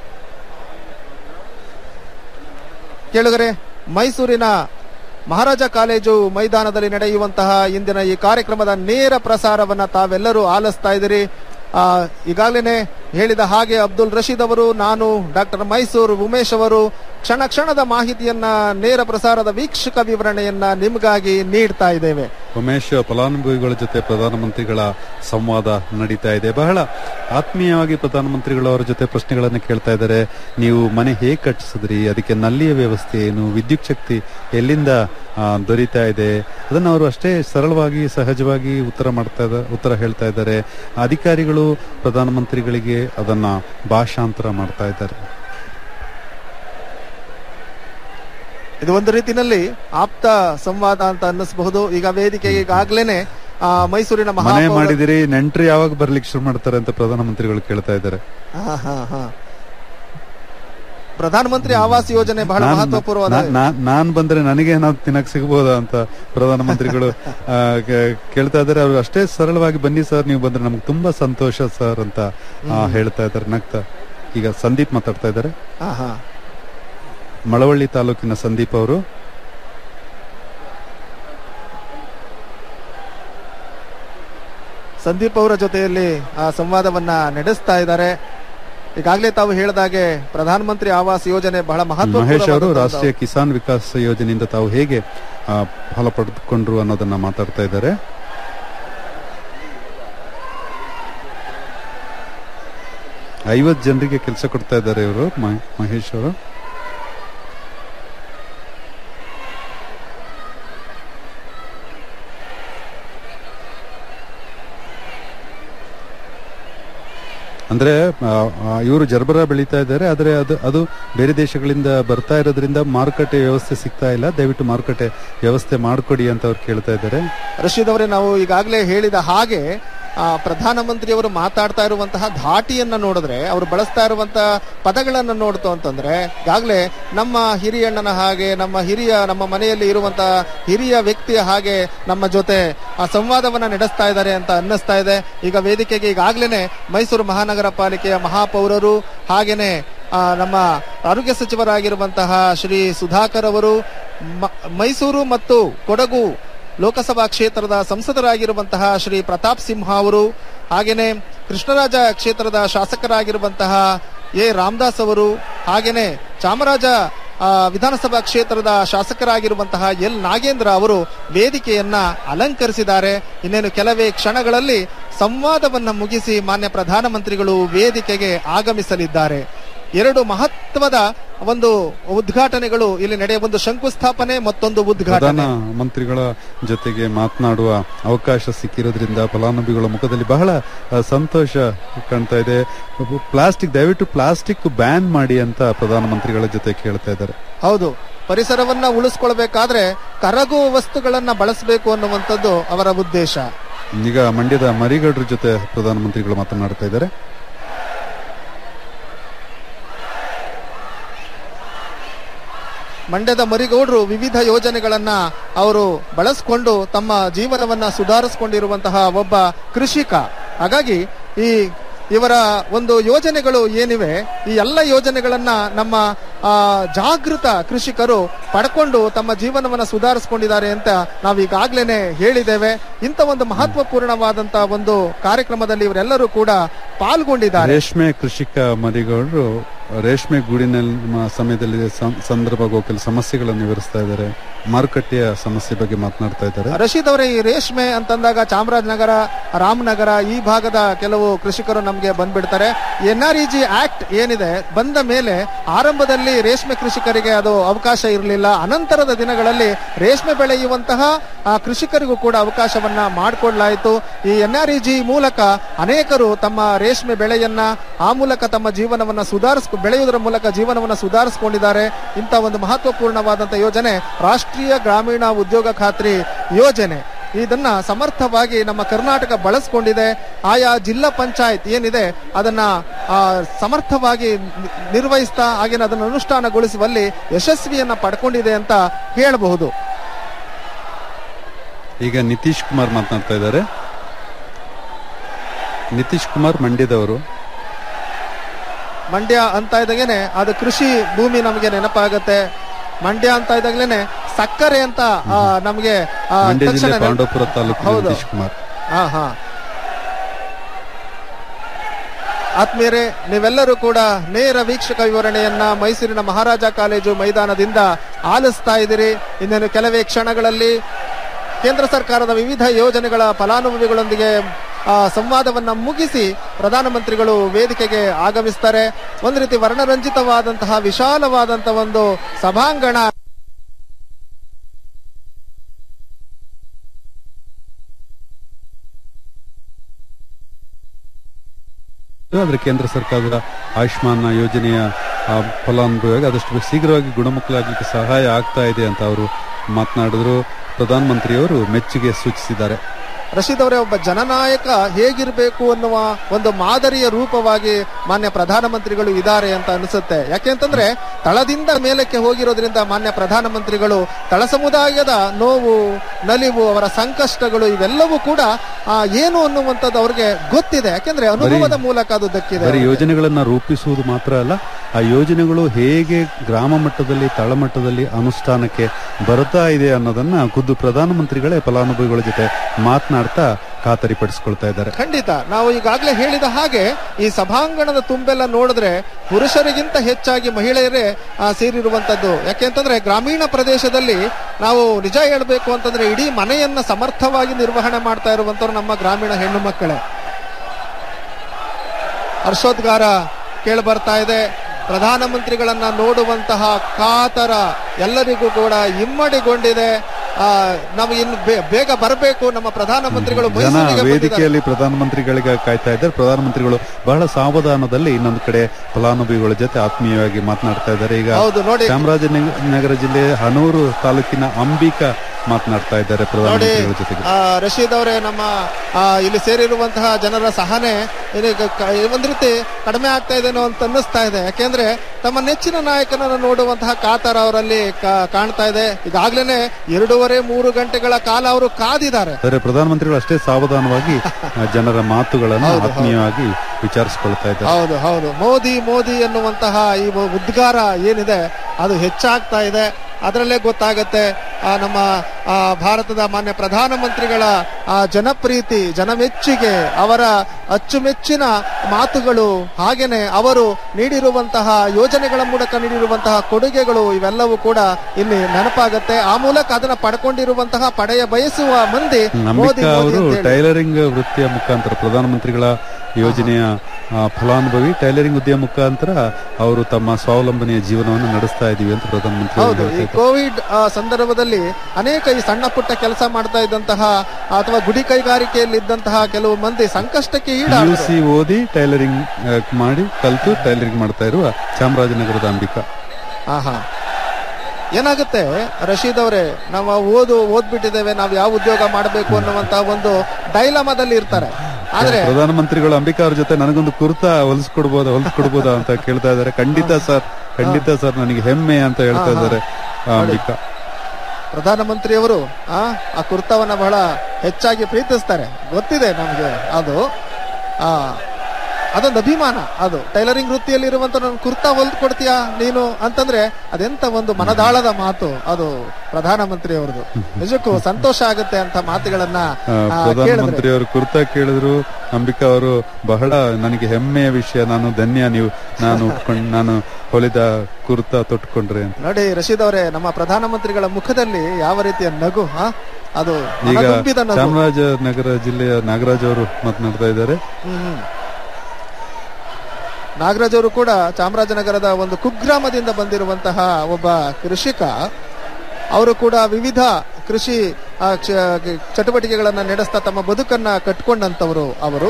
ಕೇಳುಗರೆ ಮೈಸೂರಿನ ಮಹಾರಾಜ ಕಾಲೇಜು ಮೈದಾನದಲ್ಲಿ ನಡೆಯುವಂತಹ ಇಂದಿನ ಈ ಕಾರ್ಯಕ್ರಮದ ನೇರ ಪ್ರಸಾರವನ್ನ ತಾವೆಲ್ಲರೂ ಆಲಿಸ್ತಾ ಇದ್ದೀರಿ ಆ, ಈಗಾಗಲೇ ಹೇಳಿದ ಹಾಗೆ ಅಬ್ದುಲ್ ರಶೀದ್ ಅವರು ನಾನು ಡಾಕ್ಟರ್ ಮೈಸೂರು ಉಮೇಶ್ ಅವರು ಕ್ಷಣ ಕ್ಷಣದ ಮಾಹಿತಿಯನ್ನ ನೇರ ಪ್ರಸಾರದ ವೀಕ್ಷಕ ವಿವರಣೆಯನ್ನ ನಿಮಗಾಗಿ ನೀಡ್ತಾ ಇದ್ದೇವೆ ಉಮೇಶ್ ಫಲಾನುಭವಿಗಳ ಜೊತೆ ಪ್ರಧಾನಮಂತ್ರಿಗಳ ಸಂವಾದ ನಡೀತಾ ಇದೆ ಬಹಳ ಆತ್ಮೀಯವಾಗಿ ಪ್ರಧಾನಮಂತ್ರಿಗಳು ಅವರ ಜೊತೆ ಪ್ರಶ್ನೆಗಳನ್ನು ಕೇಳ್ತಾ ಇದ್ದಾರೆ ನೀವು ಮನೆ ಹೇಗೆ ಕಟ್ಟಿಸಿದ್ರಿ ಅದಕ್ಕೆ ನಲ್ಲಿಯ ವ್ಯವಸ್ಥೆ ಏನು ವಿದ್ಯುತ್ ಶಕ್ತಿ ಎಲ್ಲಿಂದ ಆ, ದೊರೀತಾ ಇದೆ ಅದನ್ನು ಅವರು ಅಷ್ಟೇ ಸರಳವಾಗಿ ಸಹಜವಾಗಿ ಉತ್ತರ ಮಾಡ್ತಾ ಇದ್ದಾರೆ ಉತ್ತರ ಹೇಳ್ತಾ ಇದ್ದಾರೆ ಅಧಿಕಾರಿಗಳು ಪ್ರಧಾನಮಂತ್ರಿಗಳಿಗೆ ಅದನ್ನ ಭಾಷಾಂತರ ಮಾಡ್ತಾ ಇದ್ದಾರೆ ಇದು ಒಂದು ರೀತಿನಲ್ಲಿ ಆಪ್ತ ಸಂವಾದ ಅಂತ ಅನ್ನಿಸಬಹುದು ಈಗ ವೇದಿಕೆಗೆ ಈಗಾಗ್ಲೇನೆ ಆ, ಮೈಸೂರಿನ ಮನೆ ಮಹಾಪೌರ ಮಾಡಿದಿರಿ ನೆಂಟ್ರು ಯಾವಾಗ ಬರ್ಲಿಕ್ಕೆ ಶುರು ಮಾಡ್ತಾರೆ ಅಂತ ಪ್ರಧಾನಮಂತ್ರಿಗಳು ಕೇಳ್ತಾ ಇದ್ದಾರೆ ಹಾ, ಹಾ, ಹಾ. ಪ್ರಧಾನಮಂತ್ರಿ ಆವಾಸ್ ಯೋಜನೆ ಬಹಳ ನಾನ್- ಮಹತ್ವಪೂರ್ಣವಾದ ನಾ- ನಾ- ನಾನ್ ಬಂದ್ರೆ ನನಗೆ ಏನಾದ್ರು ತಿನ್ನಕ್ ಸಿಗಬಹುದಾ ಅಂತ ಪ್ರಧಾನಮಂತ್ರಿಗಳು ಆ, ಕೆ- ಕೇಳ್ತಾ ಇದ್ದಾರೆ ಅವರು ಅಷ್ಟೇ ಸರಳವಾಗಿ ಬನ್ನಿ ಸರ್ ನೀವು ಬಂದ್ರೆ ನಮ್ಗೆ ತುಂಬಾ ಸಂತೋಷ ಸರ್ ಅಂತ ಆ, ಹೇಳ್ತಾ ಇದ್ದಾರೆ ನಗ್ತಾ ಈಗ ಸಂದೀಪ್ ಮಾತಾಡ್ತಾ ಇದ್ದಾರೆ ಹಾ, ಹಾ. ಮಳವಳ್ಳಿ ತಾಲೂಕಿನ ಸಂದೀಪ್ ಅವರು ಸಂದೀಪ್ ಅವರ ಜೊತೆಯಲ್ಲಿ ಆ ಸಂವಾದವನ್ನ ನಡೆಸ್ತಾ ಇದ್ದಾರೆ ಈಗಾಗಲೇ ತಾವು ಹೇಳಿದಾಗೆ ಪ್ರಧಾನಮಂತ್ರಿ ಆವಾಸ್ ಯೋಜನೆ ಬಹಳ ಮಹೇಶ್ ಅವರು ಮಹತ್ವ ರಾಷ್ಟ್ರೀಯ ಕಿಸಾನ್ ವಿಕಾಸ್ ಯೋಜನೆಯಿಂದ ತಾವು ಹೇಗೆ ಆ, ಫಲ ಪಡೆದುಕೊಂಡ್ರು ಅನ್ನೋದನ್ನ ಮಾತಾಡ್ತಾ ಇದ್ದಾರೆ ಐವತ್ ಜನರಿಗೆ ಕೆಲಸ ಕೊಡ್ತಾ ಇದ್ದಾರೆ ಇವರು ಮ- ಮಹೇಶ್ ಅವರು ಅಂದ್ರೆ ಇವರು ಜರ್ಬರ ಬೆಳೀತಾ ಇದ್ದಾರೆ ಆದ್ರೆ ಅದು ಅದು ಬೇರೆ ದೇಶಗಳಿಂದ ಬರ್ತಾ ಇರೋದ್ರಿಂದ ಮಾರುಕಟ್ಟೆ ವ್ಯವಸ್ಥೆ ಸಿಗ್ತಾ ಇಲ್ಲ ದಯವಿಟ್ಟು ಮಾರುಕಟ್ಟೆ ವ್ಯವಸ್ಥೆ ಮಾಡಿಕೊಡಿ ಅಂತ ಅವ್ರು ಕೇಳ್ತಾ ಇದ್ದಾರೆ ರಶೀದ್ ಅವರೇ ನಾವು ಈಗಾಗಲೇ ಹೇಳಿದ ಹಾಗೆ ಆ, ಪ್ರಧಾನಮಂತ್ರಿಯವರು ಮಾತಾಡ್ತಾ ಇರುವಂತಹ ಧಾಟಿಯನ್ನ ನೋಡಿದ್ರೆ ಅವರು ಬಳಸ್ತಾ ಇರುವಂತಹ ಪದಗಳನ್ನ ನೋಡ್ತು ಅಂತಂದ್ರೆ ಈಗಾಗಲೇ ನಮ್ಮ ಹಿರಿಯಣ್ಣನ ಹಾಗೆ ನಮ್ಮ ಹಿರಿಯ ನಮ್ಮ ಮನೆಯಲ್ಲಿ ಇರುವಂತಹ ಹಿರಿಯ ವ್ಯಕ್ತಿಯ ಹಾಗೆ ನಮ್ಮ ಜೊತೆ ಆ ಸಂವಾದವನ್ನ ನಡೆಸ್ತಾ ಇದ್ದಾರೆ ಅಂತ ಅನ್ನಿಸ್ತಾ ಇದೆ ಈಗ ವೇದಿಕೆಗೆ ಈಗಾಗ್ಲೇನೆ ಮೈಸೂರು ಮಹಾನಗರ ಪಾಲಿಕೆಯ ಮಹಾಪೌರರು ಹಾಗೇನೆ ಆ, ನಮ್ಮ ಆರೋಗ್ಯ ಸಚಿವರಾಗಿರುವಂತಹ ಶ್ರೀ ಸುಧಾಕರ್ ಅವರು ಮ- ಮೈಸೂರು ಮತ್ತು ಕೊಡಗು ಲೋಕಸಭಾ ಕ್ಷೇತ್ರದ ಸಂಸದರಾಗಿರುವಂತಹ ಶ್ರೀ ಪ್ರತಾಪ್ ಸಿಂಹ ಅವರು ಹಾಗೇನೆ ಕೃಷ್ಣರಾಜ ಕ್ಷೇತ್ರದ ಶಾಸಕರಾಗಿರುವಂತಹ ಎ ರಾಮದಾಸ್ ಅವರು ಹಾಗೇನೆ ಚಾಮರಾಜ ಆ, ವಿಧಾನಸಭಾ ಕ್ಷೇತ್ರದ ಶಾಸಕರಾಗಿರುವಂತಹ ಎಲ್ ನಾಗೇಂದ್ರ ಅವರು ವೇದಿಕೆಯನ್ನ ಅಲಂಕರಿಸಿದ್ದಾರೆ ಇನ್ನೇನು ಕೆಲವೇ ಕ್ಷಣಗಳಲ್ಲಿ ಸಂವಾದವನ್ನ ಮುಗಿಸಿ ಮಾನ್ಯ ಪ್ರಧಾನಮಂತ್ರಿಗಳು ವೇದಿಕೆಗೆ ಆಗಮಿಸಲಿದ್ದಾರೆ ಎರಡು ಮಹತ್ವದ ಒಂದು ಉದ್ಘಾಟನೆಗಳು ಇಲ್ಲಿ ನಡೆಯ ಒಂದು ಶಂಕುಸ್ಥಾಪನೆ ಮತ್ತೊಂದು ಪ್ರಧಾನ ಉದ್ಘಾಟನೆ ಮಂತ್ರಿಗಳ ಜೊತೆಗೆ ಮಾತನಾಡುವ ಅವಕಾಶ ಸಿಕ್ಕಿರೋದ್ರಿಂದ ಫಲಾನುಭವಿಗಳ ಮುಖದಲ್ಲಿ ಬಹಳ ಆ, ಸಂತೋಷ ಕಾಣ್ತಾ ಇದೆ ಪ್ಲಾಸ್ಟಿಕ್ ದಯವಿಟ್ಟು ಪ್ಲಾಸ್ಟಿಕ್ ಬ್ಯಾನ್ ಮಾಡಿ ಅಂತ ಪ್ರಧಾನಮಂತ್ರಿಗಳ ಜೊತೆ ಕೇಳ್ತಾ ಇದ್ದಾರೆ ಹೌದು ಪರಿಸರವನ್ನ ಉಳಿಸ್ಕೊಳ್ಬೇಕಾದ್ರೆ ಕರಗುವ ವಸ್ತುಗಳನ್ನ ಬಳಸಬೇಕು ಅನ್ನುವಂಥದ್ದು ಅವರ ಉದ್ದೇಶ ಈಗ ಮಂಡ್ಯದ ಮರಿಗೌಡ್ರ ಜೊತೆ ಪ್ರಧಾನಮಂತ್ರಿಗಳು ಮಾತನಾಡ್ತಾ ಇದ್ದಾರೆ ಮಂಡ್ಯದ ಮರಿಗೌಡರು ವಿವಿಧ ಯೋಜನೆಗಳನ್ನ ಅವರು ಬಳಸಿಕೊಂಡು ತಮ್ಮ ಜೀವನವನ್ನ ಸುಧಾರಿಸಿಕೊಂಡಿರುವಂತಹ ಒಬ್ಬ ಕೃಷಿಕ ಹಾಗಾಗಿ ಈ ಇವರ ಒಂದು ಯೋಜನೆಗಳು ಏನಿವೆ ಈ ಎಲ್ಲ ಯೋಜನೆಗಳನ್ನ ನಮ್ಮ ಆ, ಜಾಗೃತ ಕೃಷಿಕರು ಪಡ್ಕೊಂಡು ತಮ್ಮ ಜೀವನವನ್ನ ಸುಧಾರಿಸಿಕೊಂಡಿದ್ದಾರೆ ಅಂತ ನಾವು ಈಗಾಗ್ಲೇನೆ ಹೇಳಿದ್ದೇವೆ ಇಂಥ ಒಂದು ಮಹತ್ವಪೂರ್ಣವಾದಂತಹ ಒಂದು ಕಾರ್ಯಕ್ರಮದಲ್ಲಿ ಇವರೆಲ್ಲರೂ ಕೂಡ ಪಾಲ್ಗೊಂಡಿದ್ದಾರೆ ರೇಷ್ಮೆ ಕೃಷಿಕ ಮರಿಗೌಡರು ರೇಷ್ಮೆ ಗೂಡಿನ ಮ- ಸಮಯದಲ್ಲಿ ಸಂ- ಸಂದರ್ಭ ಕೆಲ ಸಮಸ್ಯೆಗಳನ್ನು ವಿವರಿಸ್ತಾ ಇದ್ದಾರೆ ಮಾರುಕಟ್ಟೆಯ ಸಮಸ್ಯೆ ಬಗ್ಗೆ ಮಾತನಾಡ್ತಾ ಇದ್ದಾರೆ ರಶೀದ್ ಅವರೇ ಈ ರೇಷ್ಮೆ ಅಂತಂದಾಗ ಚಾಮರಾಜನಗರ ರಾಮನಗರ ಈ ಭಾಗದ ಕೆಲವು ಕೃಷಿಕರು ನಮಗೆ ಬಂದ್ಬಿಡ್ತಾರೆ N R E G act ಏನಿದೆ ಬಂದ ಮೇಲೆ ಆರಂಭದಲ್ಲಿ ರೇಷ್ಮೆ ಕೃಷಿಕರಿಗೆ ಅದು ಅವಕಾಶ ಇರಲಿಲ್ಲ ಅನಂತರದ ದಿನಗಳಲ್ಲಿ ರೇಷ್ಮೆ ಬೆಳೆಯುವಂತಹ ಆ, ಕೃಷಿಕರಿಗೂ ಕೂಡ ಅವಕಾಶವನ್ನ ಮಾಡಿಕೊಡ್ಲಾಯಿತು ಈ ಎನ್ ಆರ್ ಇ ಜಿ ಮೂಲಕ ಅನೇಕರು ತಮ್ಮ ರೇಷ್ಮೆ ಬೆಳೆಯನ್ನ ಆ ಮೂಲಕ ತಮ್ಮ ಜೀವನವನ್ನ ಸುಧಾರಿಸ್ ಬೆಳೆಯುವುದರ ಮೂಲಕ ಜೀವನವನ್ನ ಸುಧಾರಿಸಿಕೊಂಡಿದ್ದಾರೆ ಇಂಥ ಒಂದು ಮಹತ್ವಪೂರ್ಣವಾದಂತಹ ಯೋಜನೆ ರಾಷ್ಟ್ರೀಯ ಗ್ರಾಮೀಣ ಉದ್ಯೋಗ ಖಾತ್ರಿ ಯೋಜನೆ ಇದನ್ನ ಸಮರ್ಥವಾಗಿ ನಮ್ಮ ಕರ್ನಾಟಕ ಬಳಸ್ಕೊಂಡಿದೆ ಆಯಾ ಜಿಲ್ಲಾ ಪಂಚಾಯತ್ ಏನಿದೆ ಅದನ್ನ ಆ, ಸಮರ್ಥವಾಗಿ ನಿ- ನಿರ್ವಹಿಸ್ತಾ ಹಾಗೇನೆ ಅದನ್ನು ಅನುಷ್ಠಾನಗೊಳಿಸುವಲ್ಲಿ ಯಶಸ್ವಿಯನ್ನ ಪಡ್ಕೊಂಡಿದೆ ಅಂತ ಹೇಳಬಹುದು ಈಗ ನಿತೀಶ್ ಕುಮಾರ್ ಮಾತನಾಡ್ತಾ ಇದ್ದಾರೆ ನಿತೀಶ್ ಕುಮಾರ್ ಮಂಡ್ಯದವರು ಮಂಡ್ಯ ಅಂತ ಇದ್ದಾಗೇನೆ ಅದು ಕೃಷಿ ಭೂಮಿ ನಮಗೆ ನೆನಪಾಗತ್ತೆ ಮಂಡ್ಯ ಅಂತ ಇದ್ದಾಗಲೇನೆ ಸಕ್ಕರೆ ಅಂತ ಆ, ನಮಗೆ ಆ, ಮಂಡ್ಯ ತಕ್ಷಣ ಜಿಲ್ಲೆ ನೆನಪು- ಪಾಂಡವಪುರ ತಾಲೂಕಿನ ಹೌದು. ನಿತೀಶ್ ಕುಮಾರ್ ಹಾ ಹಾ ಆತ್ಮೀಯರೇ ನೀವೆಲ್ಲರೂ ಕೂಡ ನೇರ ವೀಕ್ಷಕ ವಿವರಣೆಯನ್ನ ಮೈಸೂರಿನ ಮಹಾರಾಜ ಕಾಲೇಜು ಮೈದಾನದಿಂದ ಆಲಿಸ್ತಾ ಇದ್ದೀರಿ ಇನ್ನೇನು ಕೆಲವೇ ಕ್ಷಣಗಳಲ್ಲಿ ಕೇಂದ್ರ ಸರ್ಕಾರದ ವಿವಿಧ ಯೋಜನೆಗಳ ಫಲಾನುಭವಿಗಳೊಂದಿಗೆ ಆ, ಸಂವಾದವನ್ನ ಮುಗಿಸಿ ಪ್ರಧಾನಮಂತ್ರಿಗಳು ವೇದಿಕೆಗೆ ಆಗಮಿಸ್ತಾರೆ ಒಂದು ರೀತಿ ವರ್ಣರಂಜಿತವಾದಂತಹ ವಿಶಾಲವಾದಂತಹ ಒಂದು ಸಭಾಂಗಣ ಆದ್ರೆ ಕೇಂದ್ರ ಸರ್ಕಾರದ ಆಯುಷ್ಮಾನ್ ಯೋಜನೆಯ ಆ, ಫಲಾನುಭವಿಯಾಗಿ ಆದಷ್ಟು ಶೀಘ್ರವಾಗಿ ಗುಣಮುಖರಾಗಲಿಕ್ಕೆ ಸಹಾಯ ಆಗ್ತಾ ಇದೆ ಅಂತ ಅವರು ಮಾತನಾಡಿದ್ರು ಪ್ರಧಾನಮಂತ್ರಿಯವರು ಮೆಚ್ಚುಗೆ ಸೂಚಿಸಿದ್ದಾರೆ ರಶೀದ್ ಅವರೇ ಒಬ್ಬ ಜನನಾಯಕ ಹೇಗಿರಬೇಕು ಅನ್ನುವ ಒಂದು ಮಾದರಿಯ ರೂಪವಾಗಿ ಮಾನ್ಯ ಪ್ರಧಾನಮಂತ್ರಿಗಳು ಇದ್ದಾರೆ ಅಂತ ಅನಿಸುತ್ತೆ ಯಾಕೆಂತಂದ್ರೆ ತಳದಿಂದ ಮೇಲಕ್ಕೆ ಹೋಗಿರೋದ್ರಿಂದ ಮಾನ್ಯ ಪ್ರಧಾನಮಂತ್ರಿಗಳು ತಳ ಸಮುದಾಯದ ನೋವು ನಲಿವು ಅವರ ಸಂಕಷ್ಟಗಳು ಇವೆಲ್ಲವೂ ಕೂಡ ಆ, ಏನು ಅನ್ನುವಂಥದ್ದು ಅವ್ರಿಗೆ ಗೊತ್ತಿದೆ ಯಾಕೆಂದ್ರೆ ಅನುಭವದ ಮೂಲಕ ಅದು ದಕ್ಕಿದೆ ಬರೀ ಯೋಜನೆಗಳನ್ನ ರೂಪಿಸುವುದು ಮಾತ್ರ ಅಲ್ಲ ಆ ಯೋಜನೆಗಳು ಹೇಗೆ ಗ್ರಾಮ ಮಟ್ಟದಲ್ಲಿ ತಳಮಟ್ಟದಲ್ಲಿ ಅನುಷ್ಠಾನಕ್ಕೆ ಬರ್ತಾ ಇದೆ ಅನ್ನೋದನ್ನ ಖುದ್ದು ಪ್ರಧಾನಮಂತ್ರಿಗಳೇ ಫಲಾನುಭವಿಗಳ ಜೊತೆ ಮಾತನಾಡ್ತಾ ಖಾತರಿಪಡಿಸ್ಕೊಳ್ತಾ ಇದ್ದಾರೆ ಖಂಡಿತ ನಾವು ಈಗಾಗಲೇ ಹೇಳಿದ ಹಾಗೆ ಈ ಸಭಾಂಗಣದ ತುಂಬೆಲ್ಲ ನೋಡಿದ್ರೆ ಪುರುಷರಿಗಿಂತ ಹೆಚ್ಚಾಗಿ ಮಹಿಳೆಯರೇ ಆ, ಸೇರಿರುವಂತದ್ದು ಯಾಕೆಂತಂದ್ರೆ ಗ್ರಾಮೀಣ ಪ್ರದೇಶದಲ್ಲಿ ನಾವು ನಿಜ ಹೇಳಬೇಕು ಅಂತಂದ್ರೆ ಇಡೀ ಮನೆಯನ್ನ ಸಮರ್ಥವಾಗಿ ನಿರ್ವಹಣೆ ಮಾಡ್ತಾ ಇರುವಂತವ್ರು ನಮ್ಮ ಗ್ರಾಮೀಣ ಹೆಣ್ಣು ಮಕ್ಕಳೇ ಹರ್ಷೋದ್ಗಾರ ಕೇಳಿ ಬರ್ತಾ ಇದೆ ಪ್ರಧಾನಮಂತ್ರಿಗಳನ್ನ ನೋಡುವಂತಹ ಕಾತರ ಎಲ್ಲರಿಗೂ ಕೂಡ ಇಮ್ಮಡಿಗೊಂಡಿದೆ ಆ, ನಾವು ಇನ್ನು ಬೇ- ಬೇಗ ಬರಬೇಕು ನಮ್ಮ ಪ್ರಧಾನಮಂತ್ರಿಗಳು ಜನ ಮೈಸೂರಿಗೆ ಬಂದಿದ್ದಾರೆ. ವೇದಿಕೆಯಲ್ಲಿ ಪ್ರಧಾನಮಂತ್ರಿಗಳಿಗೆ ಕಾಯ್ತಾ ಇದ್ದಾರೆ ಪ್ರಧಾನಮಂತ್ರಿಗಳು ಬಹಳ ಸಾವಧಾನದಲ್ಲಿ ಇನ್ನೊಂದು ಕಡೆ ಫಲಾನುಭವಿಗಳ ಜೊತೆ ಆತ್ಮೀಯವಾಗಿ ಮಾತನಾಡ್ತಾ ಇದ್ದಾರೆ ಈಗ ಹೌದು ನೋಡಿ ಚಾಮರಾಜನಗರ ಜಿಲ್ಲೆ ಹನೂರು ತಾಲೂಕಿನ ಅಂಬಿಕಾ ಮಾತನಾಡ್ತಾ ಇದ್ದಾರೆ ನೋಡಿ ಪ್ರಧಾನಮಂತ್ರಿಗಳ ಜೊತೆಗೆ ಆ, ರಶೀದ್ ಅವರೇ ನಮ್ಮ ಆ, ಇಲ್ಲಿ ಸೇರಿರುವಂತಹ ಜನರ ಸಹನೆ ಇದೀಗ ಕ- ಒಂದ್ ರೀತಿ ಕಡಿಮೆ ಆಗ್ತಾ ಇದೆ ಅಂತ ಅನ್ನಿಸ್ತಾ ಇದೆ ಯಾಕೆಂದ್ರೆ ತಮ್ಮ ನೆಚ್ಚಿನ ನಾಯಕನನ್ನು ನೋಡುವಂತಹ ಕಾತರ ಅವರಲ್ಲಿ ಕಾ- ಕಾಣ್ತಾ ಇದೆ ಈಗಾಗ್ಲೇನೆ ಎರಡೂವರೆ ಮೂರು ಗಂಟೆಗಳ ಕಾಲ ಅವರು ಕಾದಿದ್ದಾರೆ ಆದರೆ ಪ್ರಧಾನಮಂತ್ರಿಗಳು ಅಷ್ಟೇ ಸಾವಧಾನವಾಗಿ ಆ, ಜನರ ಮಾತುಗಳನ್ನು ಆತ್ಮೀಯವಾಗಿ ವಿಚಾರಿಸಿಕೊಳ್ತಾ ಇದ್ದಾರೆ ಹೌದು ಹೌದು ಮೋದಿ ಮೋದಿ ಎನ್ನುವಂತಹ ಈ ಒ- ಉದ್ಗಾರ ಏನಿದೆ ಅದು ಹೆಚ್ಚಾಗ್ತಾ ಇದೆ ಅದರಲ್ಲೇ ಗೊತ್ತಾಗತ್ತೆ ಆ, ನಮ್ಮ ಆ, ಭಾರತದ ಮಾನ್ಯ ಪ್ರಧಾನಮಂತ್ರಿಗಳ ಆ, ಜನಪ್ರೀತಿ ಜನಮೆಚ್ಚುಗೆ ಅವರ ಅಚ್ಚುಮೆಚ್ಚಿನ ಮಾತುಗಳು ಹಾಗೇನೆ ಅವರು ನೀಡಿರುವಂತಹ ಯೋಜನೆಗಳ ಮೂಲಕ ನೀಡಿರುವಂತಹ ಕೊಡುಗೆಗಳು ಇವೆಲ್ಲವೂ ಕೂಡ ಇಲ್ಲಿ ನೆನಪಾಗತ್ತೆ ಆ ಮೂಲಕ ಅದನ್ನ ಪಡ್ಕೊಂಡಿರುವಂತಹ ಪಡೆಯ ಬಯಸುವ ಮಂದಿ ಮೋದಿ ಅಂಬಿಕಾ ಮೋದಿ ಅವರು ಅಂತ ಹೇಳಿ. ಟೈಲರಿಂಗ್ ವೃತ್ತಿಯ ಮುಖಾಂತರ ಪ್ರಧಾನಮಂತ್ರಿಗಳ ಯೋಜನೆಯ ಆ, ಫಲಾನುಭವಿ ಟೈಲರಿಂಗ್ ಉದ್ಯಮ ಮುಖಾಂತರ ಅವರು ತಮ್ಮ ಸ್ವಾವಲಂಬನೆಯ ಜೀವನವನ್ನು ನಡೆಸ್ತಾ ಇದೀವಿ ಅಂತ ಪ್ರಧಾನಮಂತ್ರಿ ಅವರು ಹೌದು ಈ ಹೇಳ್ತಾ ಇದ್ದಾರೆ. ಕೋವಿಡ್ ಆ, ಸಂದರ್ಭದಲ್ಲಿ ಅನೇಕ ಈ ಸಣ್ಣ ಪುಟ್ಟ ಕೆಲಸ ಮಾಡ್ತಾ ಇದ್ದಂತಹ ಅಥವಾ ಗುಡಿ ಕೈಗಾರಿಕೆಯಲ್ಲಿ ಇದ್ದಂತಹ ಕೆಲವು ಮಂದಿ ಸಂಕಷ್ಟಕ್ಕೆ ಪಿ ಯು ಈಡಾದರು ಸಿ ಓದಿ ಟೈಲರಿಂಗ್ ಆ, ಮಾಡಿ ಕಲಿತು ಟೈಲರಿಂಗ್ ಮಾಡ್ತಾ ಇರುವ ಚಾಮರಾಜನಗರದ ಅಂಬಿಕಾ ಆಹಾ ಏನಾಗುತ್ತೆ ರಶೀದ್ ಅವರೇ ನಾವು ಓದು ಓದ್ಬಿಟ್ಟಿದ್ದೇವೆ ನಾವು ಯಾವ ಉದ್ಯೋಗ ಮಾಡಬೇಕು ಅನ್ನುವಂತಹ ಒಂದು ಡೈಲಮದಲ್ಲಿ ಇರ್ತಾರೆ ಆದ್ರೆ ಪ್ರಧಾನಮಂತ್ರಿಗಳು ಅಂಬಿಕಾ ಅವ್ರ ಜೊತೆ ನನಗೊಂದು ಕುರ್ತಾ ಹೊಲಿಸ್ಕೊಡ್ಬೋದಾ ಹೊಲಿಸ್ಕೊಡ್ಬೋದಾ ಅಂತ ಕೇಳ್ತಾ ಇದ್ದಾರೆ ಖಂಡಿತ ಸರ್ ಖಂಡಿತ ಸರ್ ನನಗೆ ಹೆಮ್ಮೆ ಅಂತ ಹೇಳ್ತಾ ಇದ್ದಾರೆ ಆ, ಅಂಬಿಕಾ ಪ್ರಧಾನಮಂತ್ರಿಯವರು ಆ ಆ ಕುರ್ತಾವನ್ನ ಬಹಳ ಹೆಚ್ಚಾಗಿ ಪ್ರೀತಿಸ್ತಾರೆ ಗೊತ್ತಿದೆ ನಮ್ಗೆ ಅದು ಆ ಅದೊಂದು ಅಭಿಮಾನ ಅದು ಟೈಲರಿಂಗ್ ವೃತ್ತಿಯಲ್ಲಿ ಇರುವಂತ ನಾನು ಕುರ್ತಾ ಹೊಲ್ದು ಕೊಡ್ತೀಯಾ ನೀನು ಅಂತಂದ್ರೆ ಅದೆಂತ ಒಂದು ಮನದಾಳದ ಮಾತು ಅದು ಪ್ರಧಾನಮಂತ್ರಿ ಅವ್ರದ್ದು ನಿಜಕ್ಕೂ ಸಂತೋಷ ಆಗುತ್ತೆ ಅಂತ ಮಾತುಗಳನ್ನ ಆ, ಆ, ಕೇಳಿದ್ರೆ ಪ್ರಧಾನಮಂತ್ರಿ ಅವರು ಕುರ್ತಾ ಕೇಳಿದ್ರು ಅಂಬಿಕಾ ಅವರು ಬಹಳ ನನಗೆ ಹೆಮ್ಮೆಯ ವಿಷಯ ನಾನು ಧನ್ಯ ನೀವು ನಾನು ಉಟ್ಕೊಂಡ್ ನಾನು ಹೊಲಿದ ಕುರ್ತಾ ತೊಟ್ಕೊಂಡ್ರೆ ಅಂತ ನೋಡಿ ರಶೀದ್ ಅವರೇ ನಮ್ಮ ಪ್ರಧಾನಮಂತ್ರಿಗಳ ಮುಖದಲ್ಲಿ ಯಾವ ರೀತಿಯ ನಗು ಹಾ ಅದು ಈಗ ಮನತುಂಬಿದ ನಗು ಚಾಮರಾಜನಗರ ಜಿಲ್ಲೆಯ ನಾಗರಾಜ್ ಅವರು ಮಾತನಾಡ್ತಾ ಇದ್ದಾರೆ ಹ್ಮ್, ಹ್ಮ್. ನಾಗರಾಜ್ ಅವರು ಕೂಡ ಚಾಮರಾಜನಗರದ ಒಂದು ಕುಗ್ರಾಮದಿಂದ ಬಂದಿರುವಂತಹ ಒಬ್ಬ ಕೃಷಿಕ ಅವರು ಕೂಡ ವಿವಿಧ ಕೃಷಿ ಆ, ಚ- ಚಟುವಟಿಕೆಗಳನ್ನ ನಡೆಸ್ತಾ ತಮ್ಮ ಬದುಕನ್ನ ಕಟ್ಕೊಂಡಂತವರು ಅವರು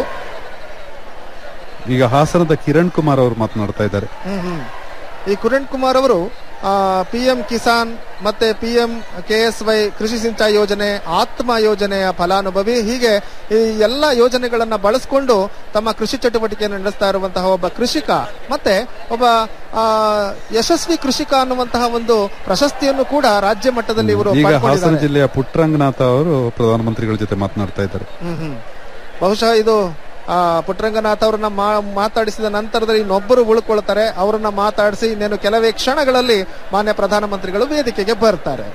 ಈಗ ಹಾಸನದ ಕಿರಣ್ ಕುಮಾರ್ ಅವರು ಮಾತನಾಡ್ತಾ ಇದ್ದಾರೆ ಹ್ಮ್, ಹ್ಮ್. ಈ ಕಿರಣ್ ಕುಮಾರ್ ಅವರು ಪಿ ಎಂ ಕಿಸಾನ್ ಮತ್ತೆ P M K S Y Krishi Sinchayi ಯೋಜನೆ ಆತ್ಮ ಯೋಜನೆಯ ಫಲಾನುಭವಿ ಹೀಗೆ ಈ ಎಲ್ಲ ಯೋಜನೆಗಳನ್ನ ಬಳಸಿಕೊಂಡು ತಮ್ಮ ಕೃಷಿ ಚಟುವಟಿಕೆಯನ್ನು ನಡೆಸ್ತಾ ಇರುವಂತಹ ಒಬ್ಬ ಕೃಷಿಕ ಮತ್ತೆ ಒಬ್ಬ ಆ, ಯಶಸ್ವಿ ಕೃಷಿಕ ಅನ್ನುವಂತಹ ಒಂದು ಪ್ರಶಸ್ತಿಯನ್ನು ಕೂಡ ರಾಜ್ಯ ಮಟ್ಟದಲ್ಲಿ ಇವರು ಈಗ ಹಾಸನ ಪಡ್ಕೊಂಡಿದ್ದಾರೆ. ಜಿಲ್ಲೆಯ ಪುಟ್ಟರಂಗನಾಥ ಅವರು ಪ್ರಧಾನಮಂತ್ರಿಗಳ ಜೊತೆ ಮಾತನಾಡ್ತಾ ಇದ್ದಾರೆ ಹ್ಮ್ ಹ್ಮ್. ಬಹುಶಃ ಇದು ಆ, ಪುಟ್ಟರಂಗನಾಥ್ ಅವರನ್ನ ಮಾ- ಮಾತಾಡಿಸಿದ ನಂತರದಲ್ಲಿ ಇನ್ನೊಬ್ಬರು ಉಳ್ಕೊಳ್ತಾರೆ ಅವರನ್ನ ಮಾತಾಡಿಸಿ ಇನ್ನೇನು ಕೆಲವೇ ಕ್ಷಣಗಳಲ್ಲಿ ಮಾನ್ಯ ಪ್ರಧಾನಮಂತ್ರಿಗಳು ವೇದಿಕೆಗೆ ಬರ್ತಾರೆ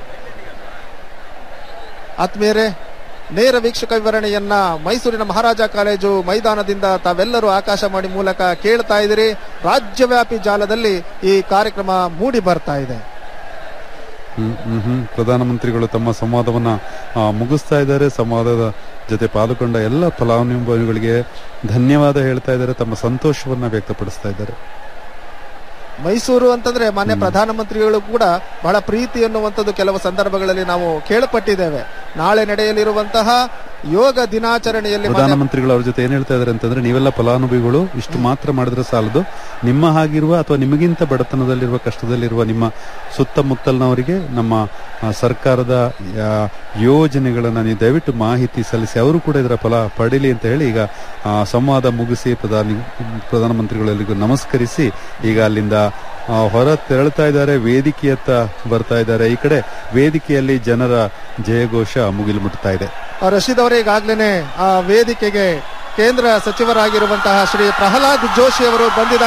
ಆತ್ಮೀಯರೇ ನೇರ ವೀಕ್ಷಕ ವಿವರಣೆಯನ್ನ ಮೈಸೂರಿನ ಮಹಾರಾಜ ಕಾಲೇಜು ಮೈದಾನದಿಂದ ತಾವೆಲ್ಲರೂ ಆಕಾಶವಾಣಿ ಮೂಲಕ ಕೇಳ್ತಾ ಇದ್ದೀರಿ ರಾಜ್ಯವ್ಯಾಪಿ ಜಾಲದಲ್ಲಿ ಈ ಕಾರ್ಯಕ್ರಮ ಮೂಡಿ ಬರ್ತಾ ಇದೆ ಹ್ಮ್, ಹ್ಮ್, ಹ್ಮ್. ಪ್ರಧಾನಮಂತ್ರಿಗಳು ತಮ್ಮ ಸಂವಾದವನ್ನ ಆ, ಮುಗಿಸ್ತಾ ಇದ್ದಾರೆ ಸಂವಾದದ ಜೊತೆ ಪಾಲ್ಗೊಂಡ ಎಲ್ಲ ಫಲಾನುಭವಿಗಳಿಗೆ ಧನ್ಯವಾದ ಹೇಳ್ತಾ ಇದ್ದಾರೆ ತಮ್ಮ ಸಂತೋಷವನ್ನ ವ್ಯಕ್ತಪಡಿಸ್ತಾ ಇದ್ದಾರೆ ಮೈಸೂರು ಅಂತಂದ್ರೆ ಮಾನ್ಯ ಪ್ರಧಾನಮಂತ್ರಿಗಳು ಕೂಡ ಬಹಳ ಪ್ರೀತಿ ಎನ್ನುವಂಥದ್ದು ಕೆಲವು ಸಂದರ್ಭಗಳಲ್ಲಿ ನಾವು ಕೇಳಪಟ್ಟಿದ್ದೇವೆ ನಾಳೆ ನಡೆಯಲಿರುವಂತಹ ಯೋಗ ದಿನಾಚರಣೆಯಲ್ಲಿ ಮಾನ್ಯ ಪ್ರಧಾನಮಂತ್ರಿಗಳು ಅವ್ರ ಜೊತೆ ಏನ್ ಹೇಳ್ತಾ ಇದಾರೆ ಅಂತಂದ್ರೆ ನೀವೆಲ್ಲ ಫಲಾನುಭವಿಗಳು ಇಷ್ಟು ಮಾತ್ರ ಮಾಡಿದ್ರೆ ಸಾಲದು ನಿಮ್ಮ ಹಾಗಿರುವ ಅಥವಾ ನಿಮಗಿಂತ ಬಡತನದಲ್ಲಿರುವ ಕಷ್ಟದಲ್ಲಿರುವ ನಿಮ್ಮ ಸುತ್ತಮುತ್ತಲಿನವರಿಗೆ ನಮ್ಮ ಆ, ಸರ್ಕಾರದ ಆ, ಯೋಜನೆಗಳನ್ನ ನೀವು ದಯವಿಟ್ಟು ಮಾಹಿತಿ ಸಲ್ಲಿಸಿ ಅವರು ಕೂಡ ಇದರ ಫಲ ಪಡೀಲಿ ಅಂತ ಹೇಳಿ ಈಗ ಆ, ಸಂವಾದ ಮುಗಿಸಿ ಪ್ರಧಾನಿ ಪ್ರಧಾನಮಂತ್ರಿಗಳೆಲ್ಲರಿಗೂ ನಮಸ್ಕರಿಸಿ ಈಗ ಅಲ್ಲಿಂದ ಆ, ಹೊರ ತೆರಳ್ತಾ ಇದ್ದಾರೆ ವೇದಿಕೆಯತ್ತ ಬರ್ತಾ ಇದ್ದಾರೆ ಈ ಕಡೆ ವೇದಿಕೆಯಲ್ಲಿ ಜನರ ಜಯಘೋಷ ಮುಗಿಲು ಮುಟ್ತಾ ಇದೆ ಆ, ರಶೀದ್ ಅವರೇ ಈಗಾಗ್ಲೇನೆ ಆ ವೇದಿಕೆಗೆ ಕೇಂದ್ರ ಸಚಿವರಾಗಿರುವಂತಹ ಶ್ರೀ ಪ್ರಹ್ಲಾದ್ ಜೋಶಿ ಅವರು ಬಂದಿದ್ದಾರೆ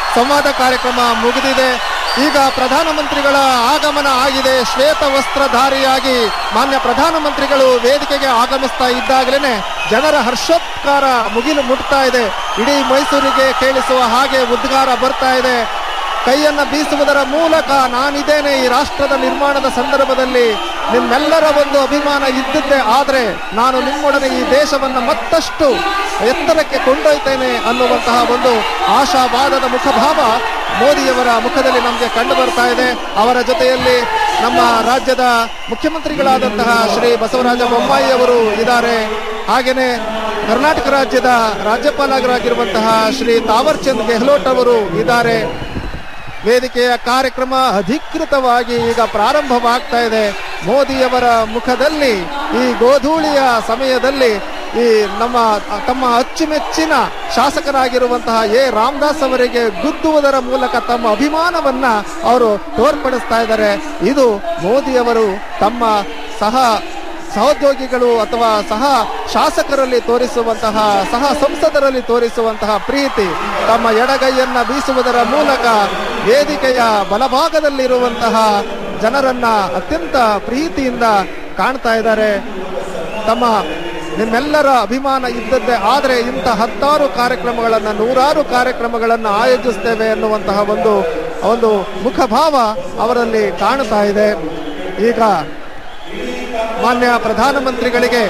ಸಂವಾದ ಕಾರ್ಯಕ್ರಮ ಮುಗಿದಿದೆ ಈಗ ಪ್ರಧಾನಮಂತ್ರಿಗಳ ಆಗಮನ ಆಗಿದೆ ಶ್ವೇತ ವಸ್ತ್ರಧಾರಿಯಾಗಿ ಮಾನ್ಯ ಪ್ರಧಾನಮಂತ್ರಿಗಳು ವೇದಿಕೆಗೆ ಆಗಮಿಸ್ತಾ ಇದ್ದಾಗಲೇ ಜನರ ಹರ್ಷೋತ್ಕಾರ ಮುಗಿಲು ಮುಟ್ತಾ ಇದೆ ಇಡೀ ಮೈಸೂರಿಗೆ ಕೇಳಿಸುವ ಹಾಗೆ ಉದ್ಗಾರ ಬರ್ತಾ ಇದೆ ಕೈಯನ್ನ ಬೀಸುವುದರ ಮೂಲಕ ನಾನಿದ್ದೇನೆ ಈ ರಾಷ್ಟ್ರದ ನಿರ್ಮಾಣದ ಸಂದರ್ಭದಲ್ಲಿ ನಿಮ್ಮೆಲ್ಲರ ಒಂದು ಅಭಿಮಾನ ಇದ್ದಿದ್ದೆ ಆದ್ರೆ ನಾನು ನಿಮ್ಮೊಡನೆ ಈ ದೇಶವನ್ನ ಮತ್ತಷ್ಟು ಎತ್ತರಕ್ಕೆ ಕೊಂಡೊಯ್ತೇನೆ ಅನ್ನುವಂತಹ ಒಂದು ಆಶಾವಾದದ ಮುಖಭಾವ ಮೋದಿಯವರ ಮುಖದಲ್ಲಿ ನಮಗೆ ಕಂಡು ಬರ್ತಾ ಇದೆ ಅವರ ಜೊತೆಯಲ್ಲಿ ನಮ್ಮ ರಾಜ್ಯದ ಮುಖ್ಯಮಂತ್ರಿಗಳಾದಂತಹ ಶ್ರೀ ಬಸವರಾಜ ಬೊಮ್ಮಾಯಿ ಅವರು ಇದ್ದಾರೆ ಹಾಗೇನೆ ಕರ್ನಾಟಕ ರಾಜ್ಯದ ರಾಜ್ಯಪಾಲರಾಗಿರುವಂತಹ ಶ್ರೀ ತಾವರ್ ಚಂದ್ ಗೆಹ್ಲೋಟ್ ಅವರು ಇದ್ದಾರೆ ವೇದಿಕೆಯ ಕಾರ್ಯಕ್ರಮ ಅಧಿಕೃತವಾಗಿ ಈಗ ಪ್ರಾರಂಭವಾಗ್ತಾ ಇದೆ ಮೋದಿಯವರ ಮುಖದಲ್ಲಿ ಈ ಗೋಧೂಳಿಯ ಸಮಯದಲ್ಲಿ ಈ ನಮ್ಮ ತಮ್ಮ ಅಚ್ಚುಮೆಚ್ಚಿನ ಶಾಸಕರಾಗಿರುವಂತಹ ಎ ರಾಮದಾಸ್ ಅವರಿಗೆ ಗುದ್ದುವುದರ ಮೂಲಕ ತಮ್ಮ ಅಭಿಮಾನವನ್ನ ಅವರು ತೋರ್ಪಡಿಸ್ತಾ ಇದ್ದಾರೆ ಇದು ಮೋದಿಯವರು ತಮ್ಮ ಸಹ ಸಹೋದ್ಯೋಗಿಗಳು ಅಥವಾ ಸಹ ಶಾಸಕರಲ್ಲಿ ತೋರಿಸುವಂತಹ ಸಹ ಸಂಸದರಲ್ಲಿ ತೋರಿಸುವಂತಹ ಪ್ರೀತಿ ತಮ್ಮ ಎಡಗೈಯನ್ನ ಬೀಸುವುದರ ಮೂಲಕ ವೇದಿಕೆಯ ಬಲಭಾಗದಲ್ಲಿರುವಂತಹ ಜನರನ್ನ ಅತ್ಯಂತ ಪ್ರೀತಿಯಿಂದ ಕಾಣ್ತಾ ಇದ್ದಾರೆ ತಮ್ಮ ನಿಮ್ಮೆಲ್ಲರ ಅಭಿಮಾನ ಇದ್ದದ್ದೇ ಆದರೆ ಇಂಥ ಹತ್ತಾರು ಕಾರ್ಯಕ್ರಮಗಳನ್ನ ನೂರಾರು ಕಾರ್ಯಕ್ರಮಗಳನ್ನ ಆಯೋಜಿಸ್ತೇವೆ ಎನ್ನುವಂತಹ ಒಂದು ಒಂದು ಮುಖಭಾವ ಅವರಲ್ಲಿ ಕಾಣ್ತಾ ಇದೆ ಈಗ ಮಾನ್ಯ ಪ್ರಧಾನಮಂತ್ರಿಗಳಿಗೆ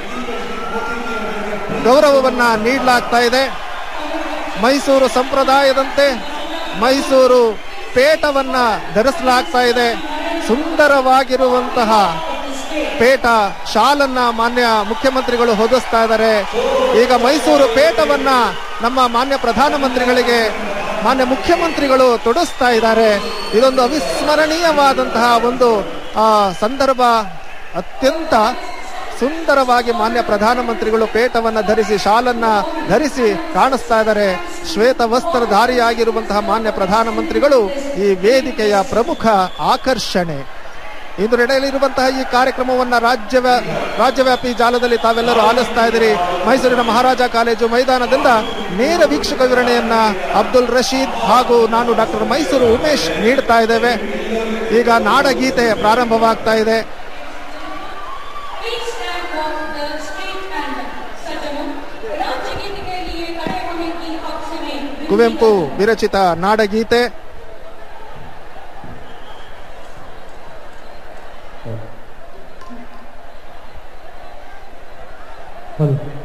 ಗೌರವವನ್ನ ನೀಡಲಾಗ್ತಾ ಇದೆ ಮೈಸೂರು ಸಂಪ್ರದಾಯದಂತೆ ಮೈಸೂರು ಪೇಟವನ್ನ ಧರಿಸಲಾಗ್ತಾ ಇದೆ ಸುಂದರವಾಗಿರುವಂತಹ ಪೇಟ ಶಾಲನ್ನ ಮಾನ್ಯ ಮುಖ್ಯಮಂತ್ರಿಗಳು ಹೊದಿಸ್ತಾ ಇದ್ದಾರೆ ಈಗ ಮೈಸೂರು ಪೇಟವನ್ನ ನಮ್ಮ ಮಾನ್ಯ ಪ್ರಧಾನಮಂತ್ರಿಗಳಿಗೆ ಮಾನ್ಯ ಮುಖ್ಯಮಂತ್ರಿಗಳು ತೊಡಸ್ತಾ ಇದ್ದಾರೆ ಇದೊಂದು ಅವಿಸ್ಮರಣೀಯವಾದಂತಹ ಒಂದು ಆ, ಸಂದರ್ಭ ಅತ್ಯಂತ ಸುಂದರವಾಗಿ ಮಾನ್ಯ ಪ್ರಧಾನಮಂತ್ರಿಗಳು ಪೇಟವನ್ನ ಧರಿಸಿ ಶಾಲನ್ನ ಧರಿಸಿ ಕಾಣಿಸ್ತಾ ಇದ್ದಾರೆ ಶ್ವೇತ ವಸ್ತ್ರಧಾರಿಯಾಗಿರುವಂತಹ ಮಾನ್ಯ ಪ್ರಧಾನಮಂತ್ರಿಗಳು ಈ ವೇದಿಕೆಯ ಪ್ರಮುಖ ಆಕರ್ಷಣೆ ಇಂದು ನಡೆಯಲಿರುವಂತಹ ಈ ಕಾರ್ಯಕ್ರಮವನ್ನ ರಾಜ್ಯ ರಾಜ್ಯವ್ಯಾಪಿ ಜಾಲದಲ್ಲಿ ತಾವೆಲ್ಲರೂ ಆಲಿಸ್ತಾ ಇದ್ದೀರಿ ಮೈಸೂರಿನ ಮಹಾರಾಜ ಕಾಲೇಜು ಮೈದಾನದಿಂದ ನೇರ ವೀಕ್ಷಕ ವಿವರಣೆಯನ್ನ ಅಬ್ದುಲ್ ರಶೀದ್ ಹಾಗೂ ನಾನು ಡಾಕ್ಟರ್ ಮೈಸೂರು ಉಮೇಶ್ ನೀಡ್ತಾ ಇದ್ದೇವೆ ಈಗ ನಾಡಗೀತೆ ಪ್ರಾರಂಭವಾಗ್ತಾ ಇದೆ Each stand of the street anthem. ಸದನು ರಾಜ್ಯಗೀತೆಗೆ लिए खड़े होने की पक्ष में ಕುವೆಂಪು ವಿರಚಿತ ನಾಡಗೀತೆ ಹೌದು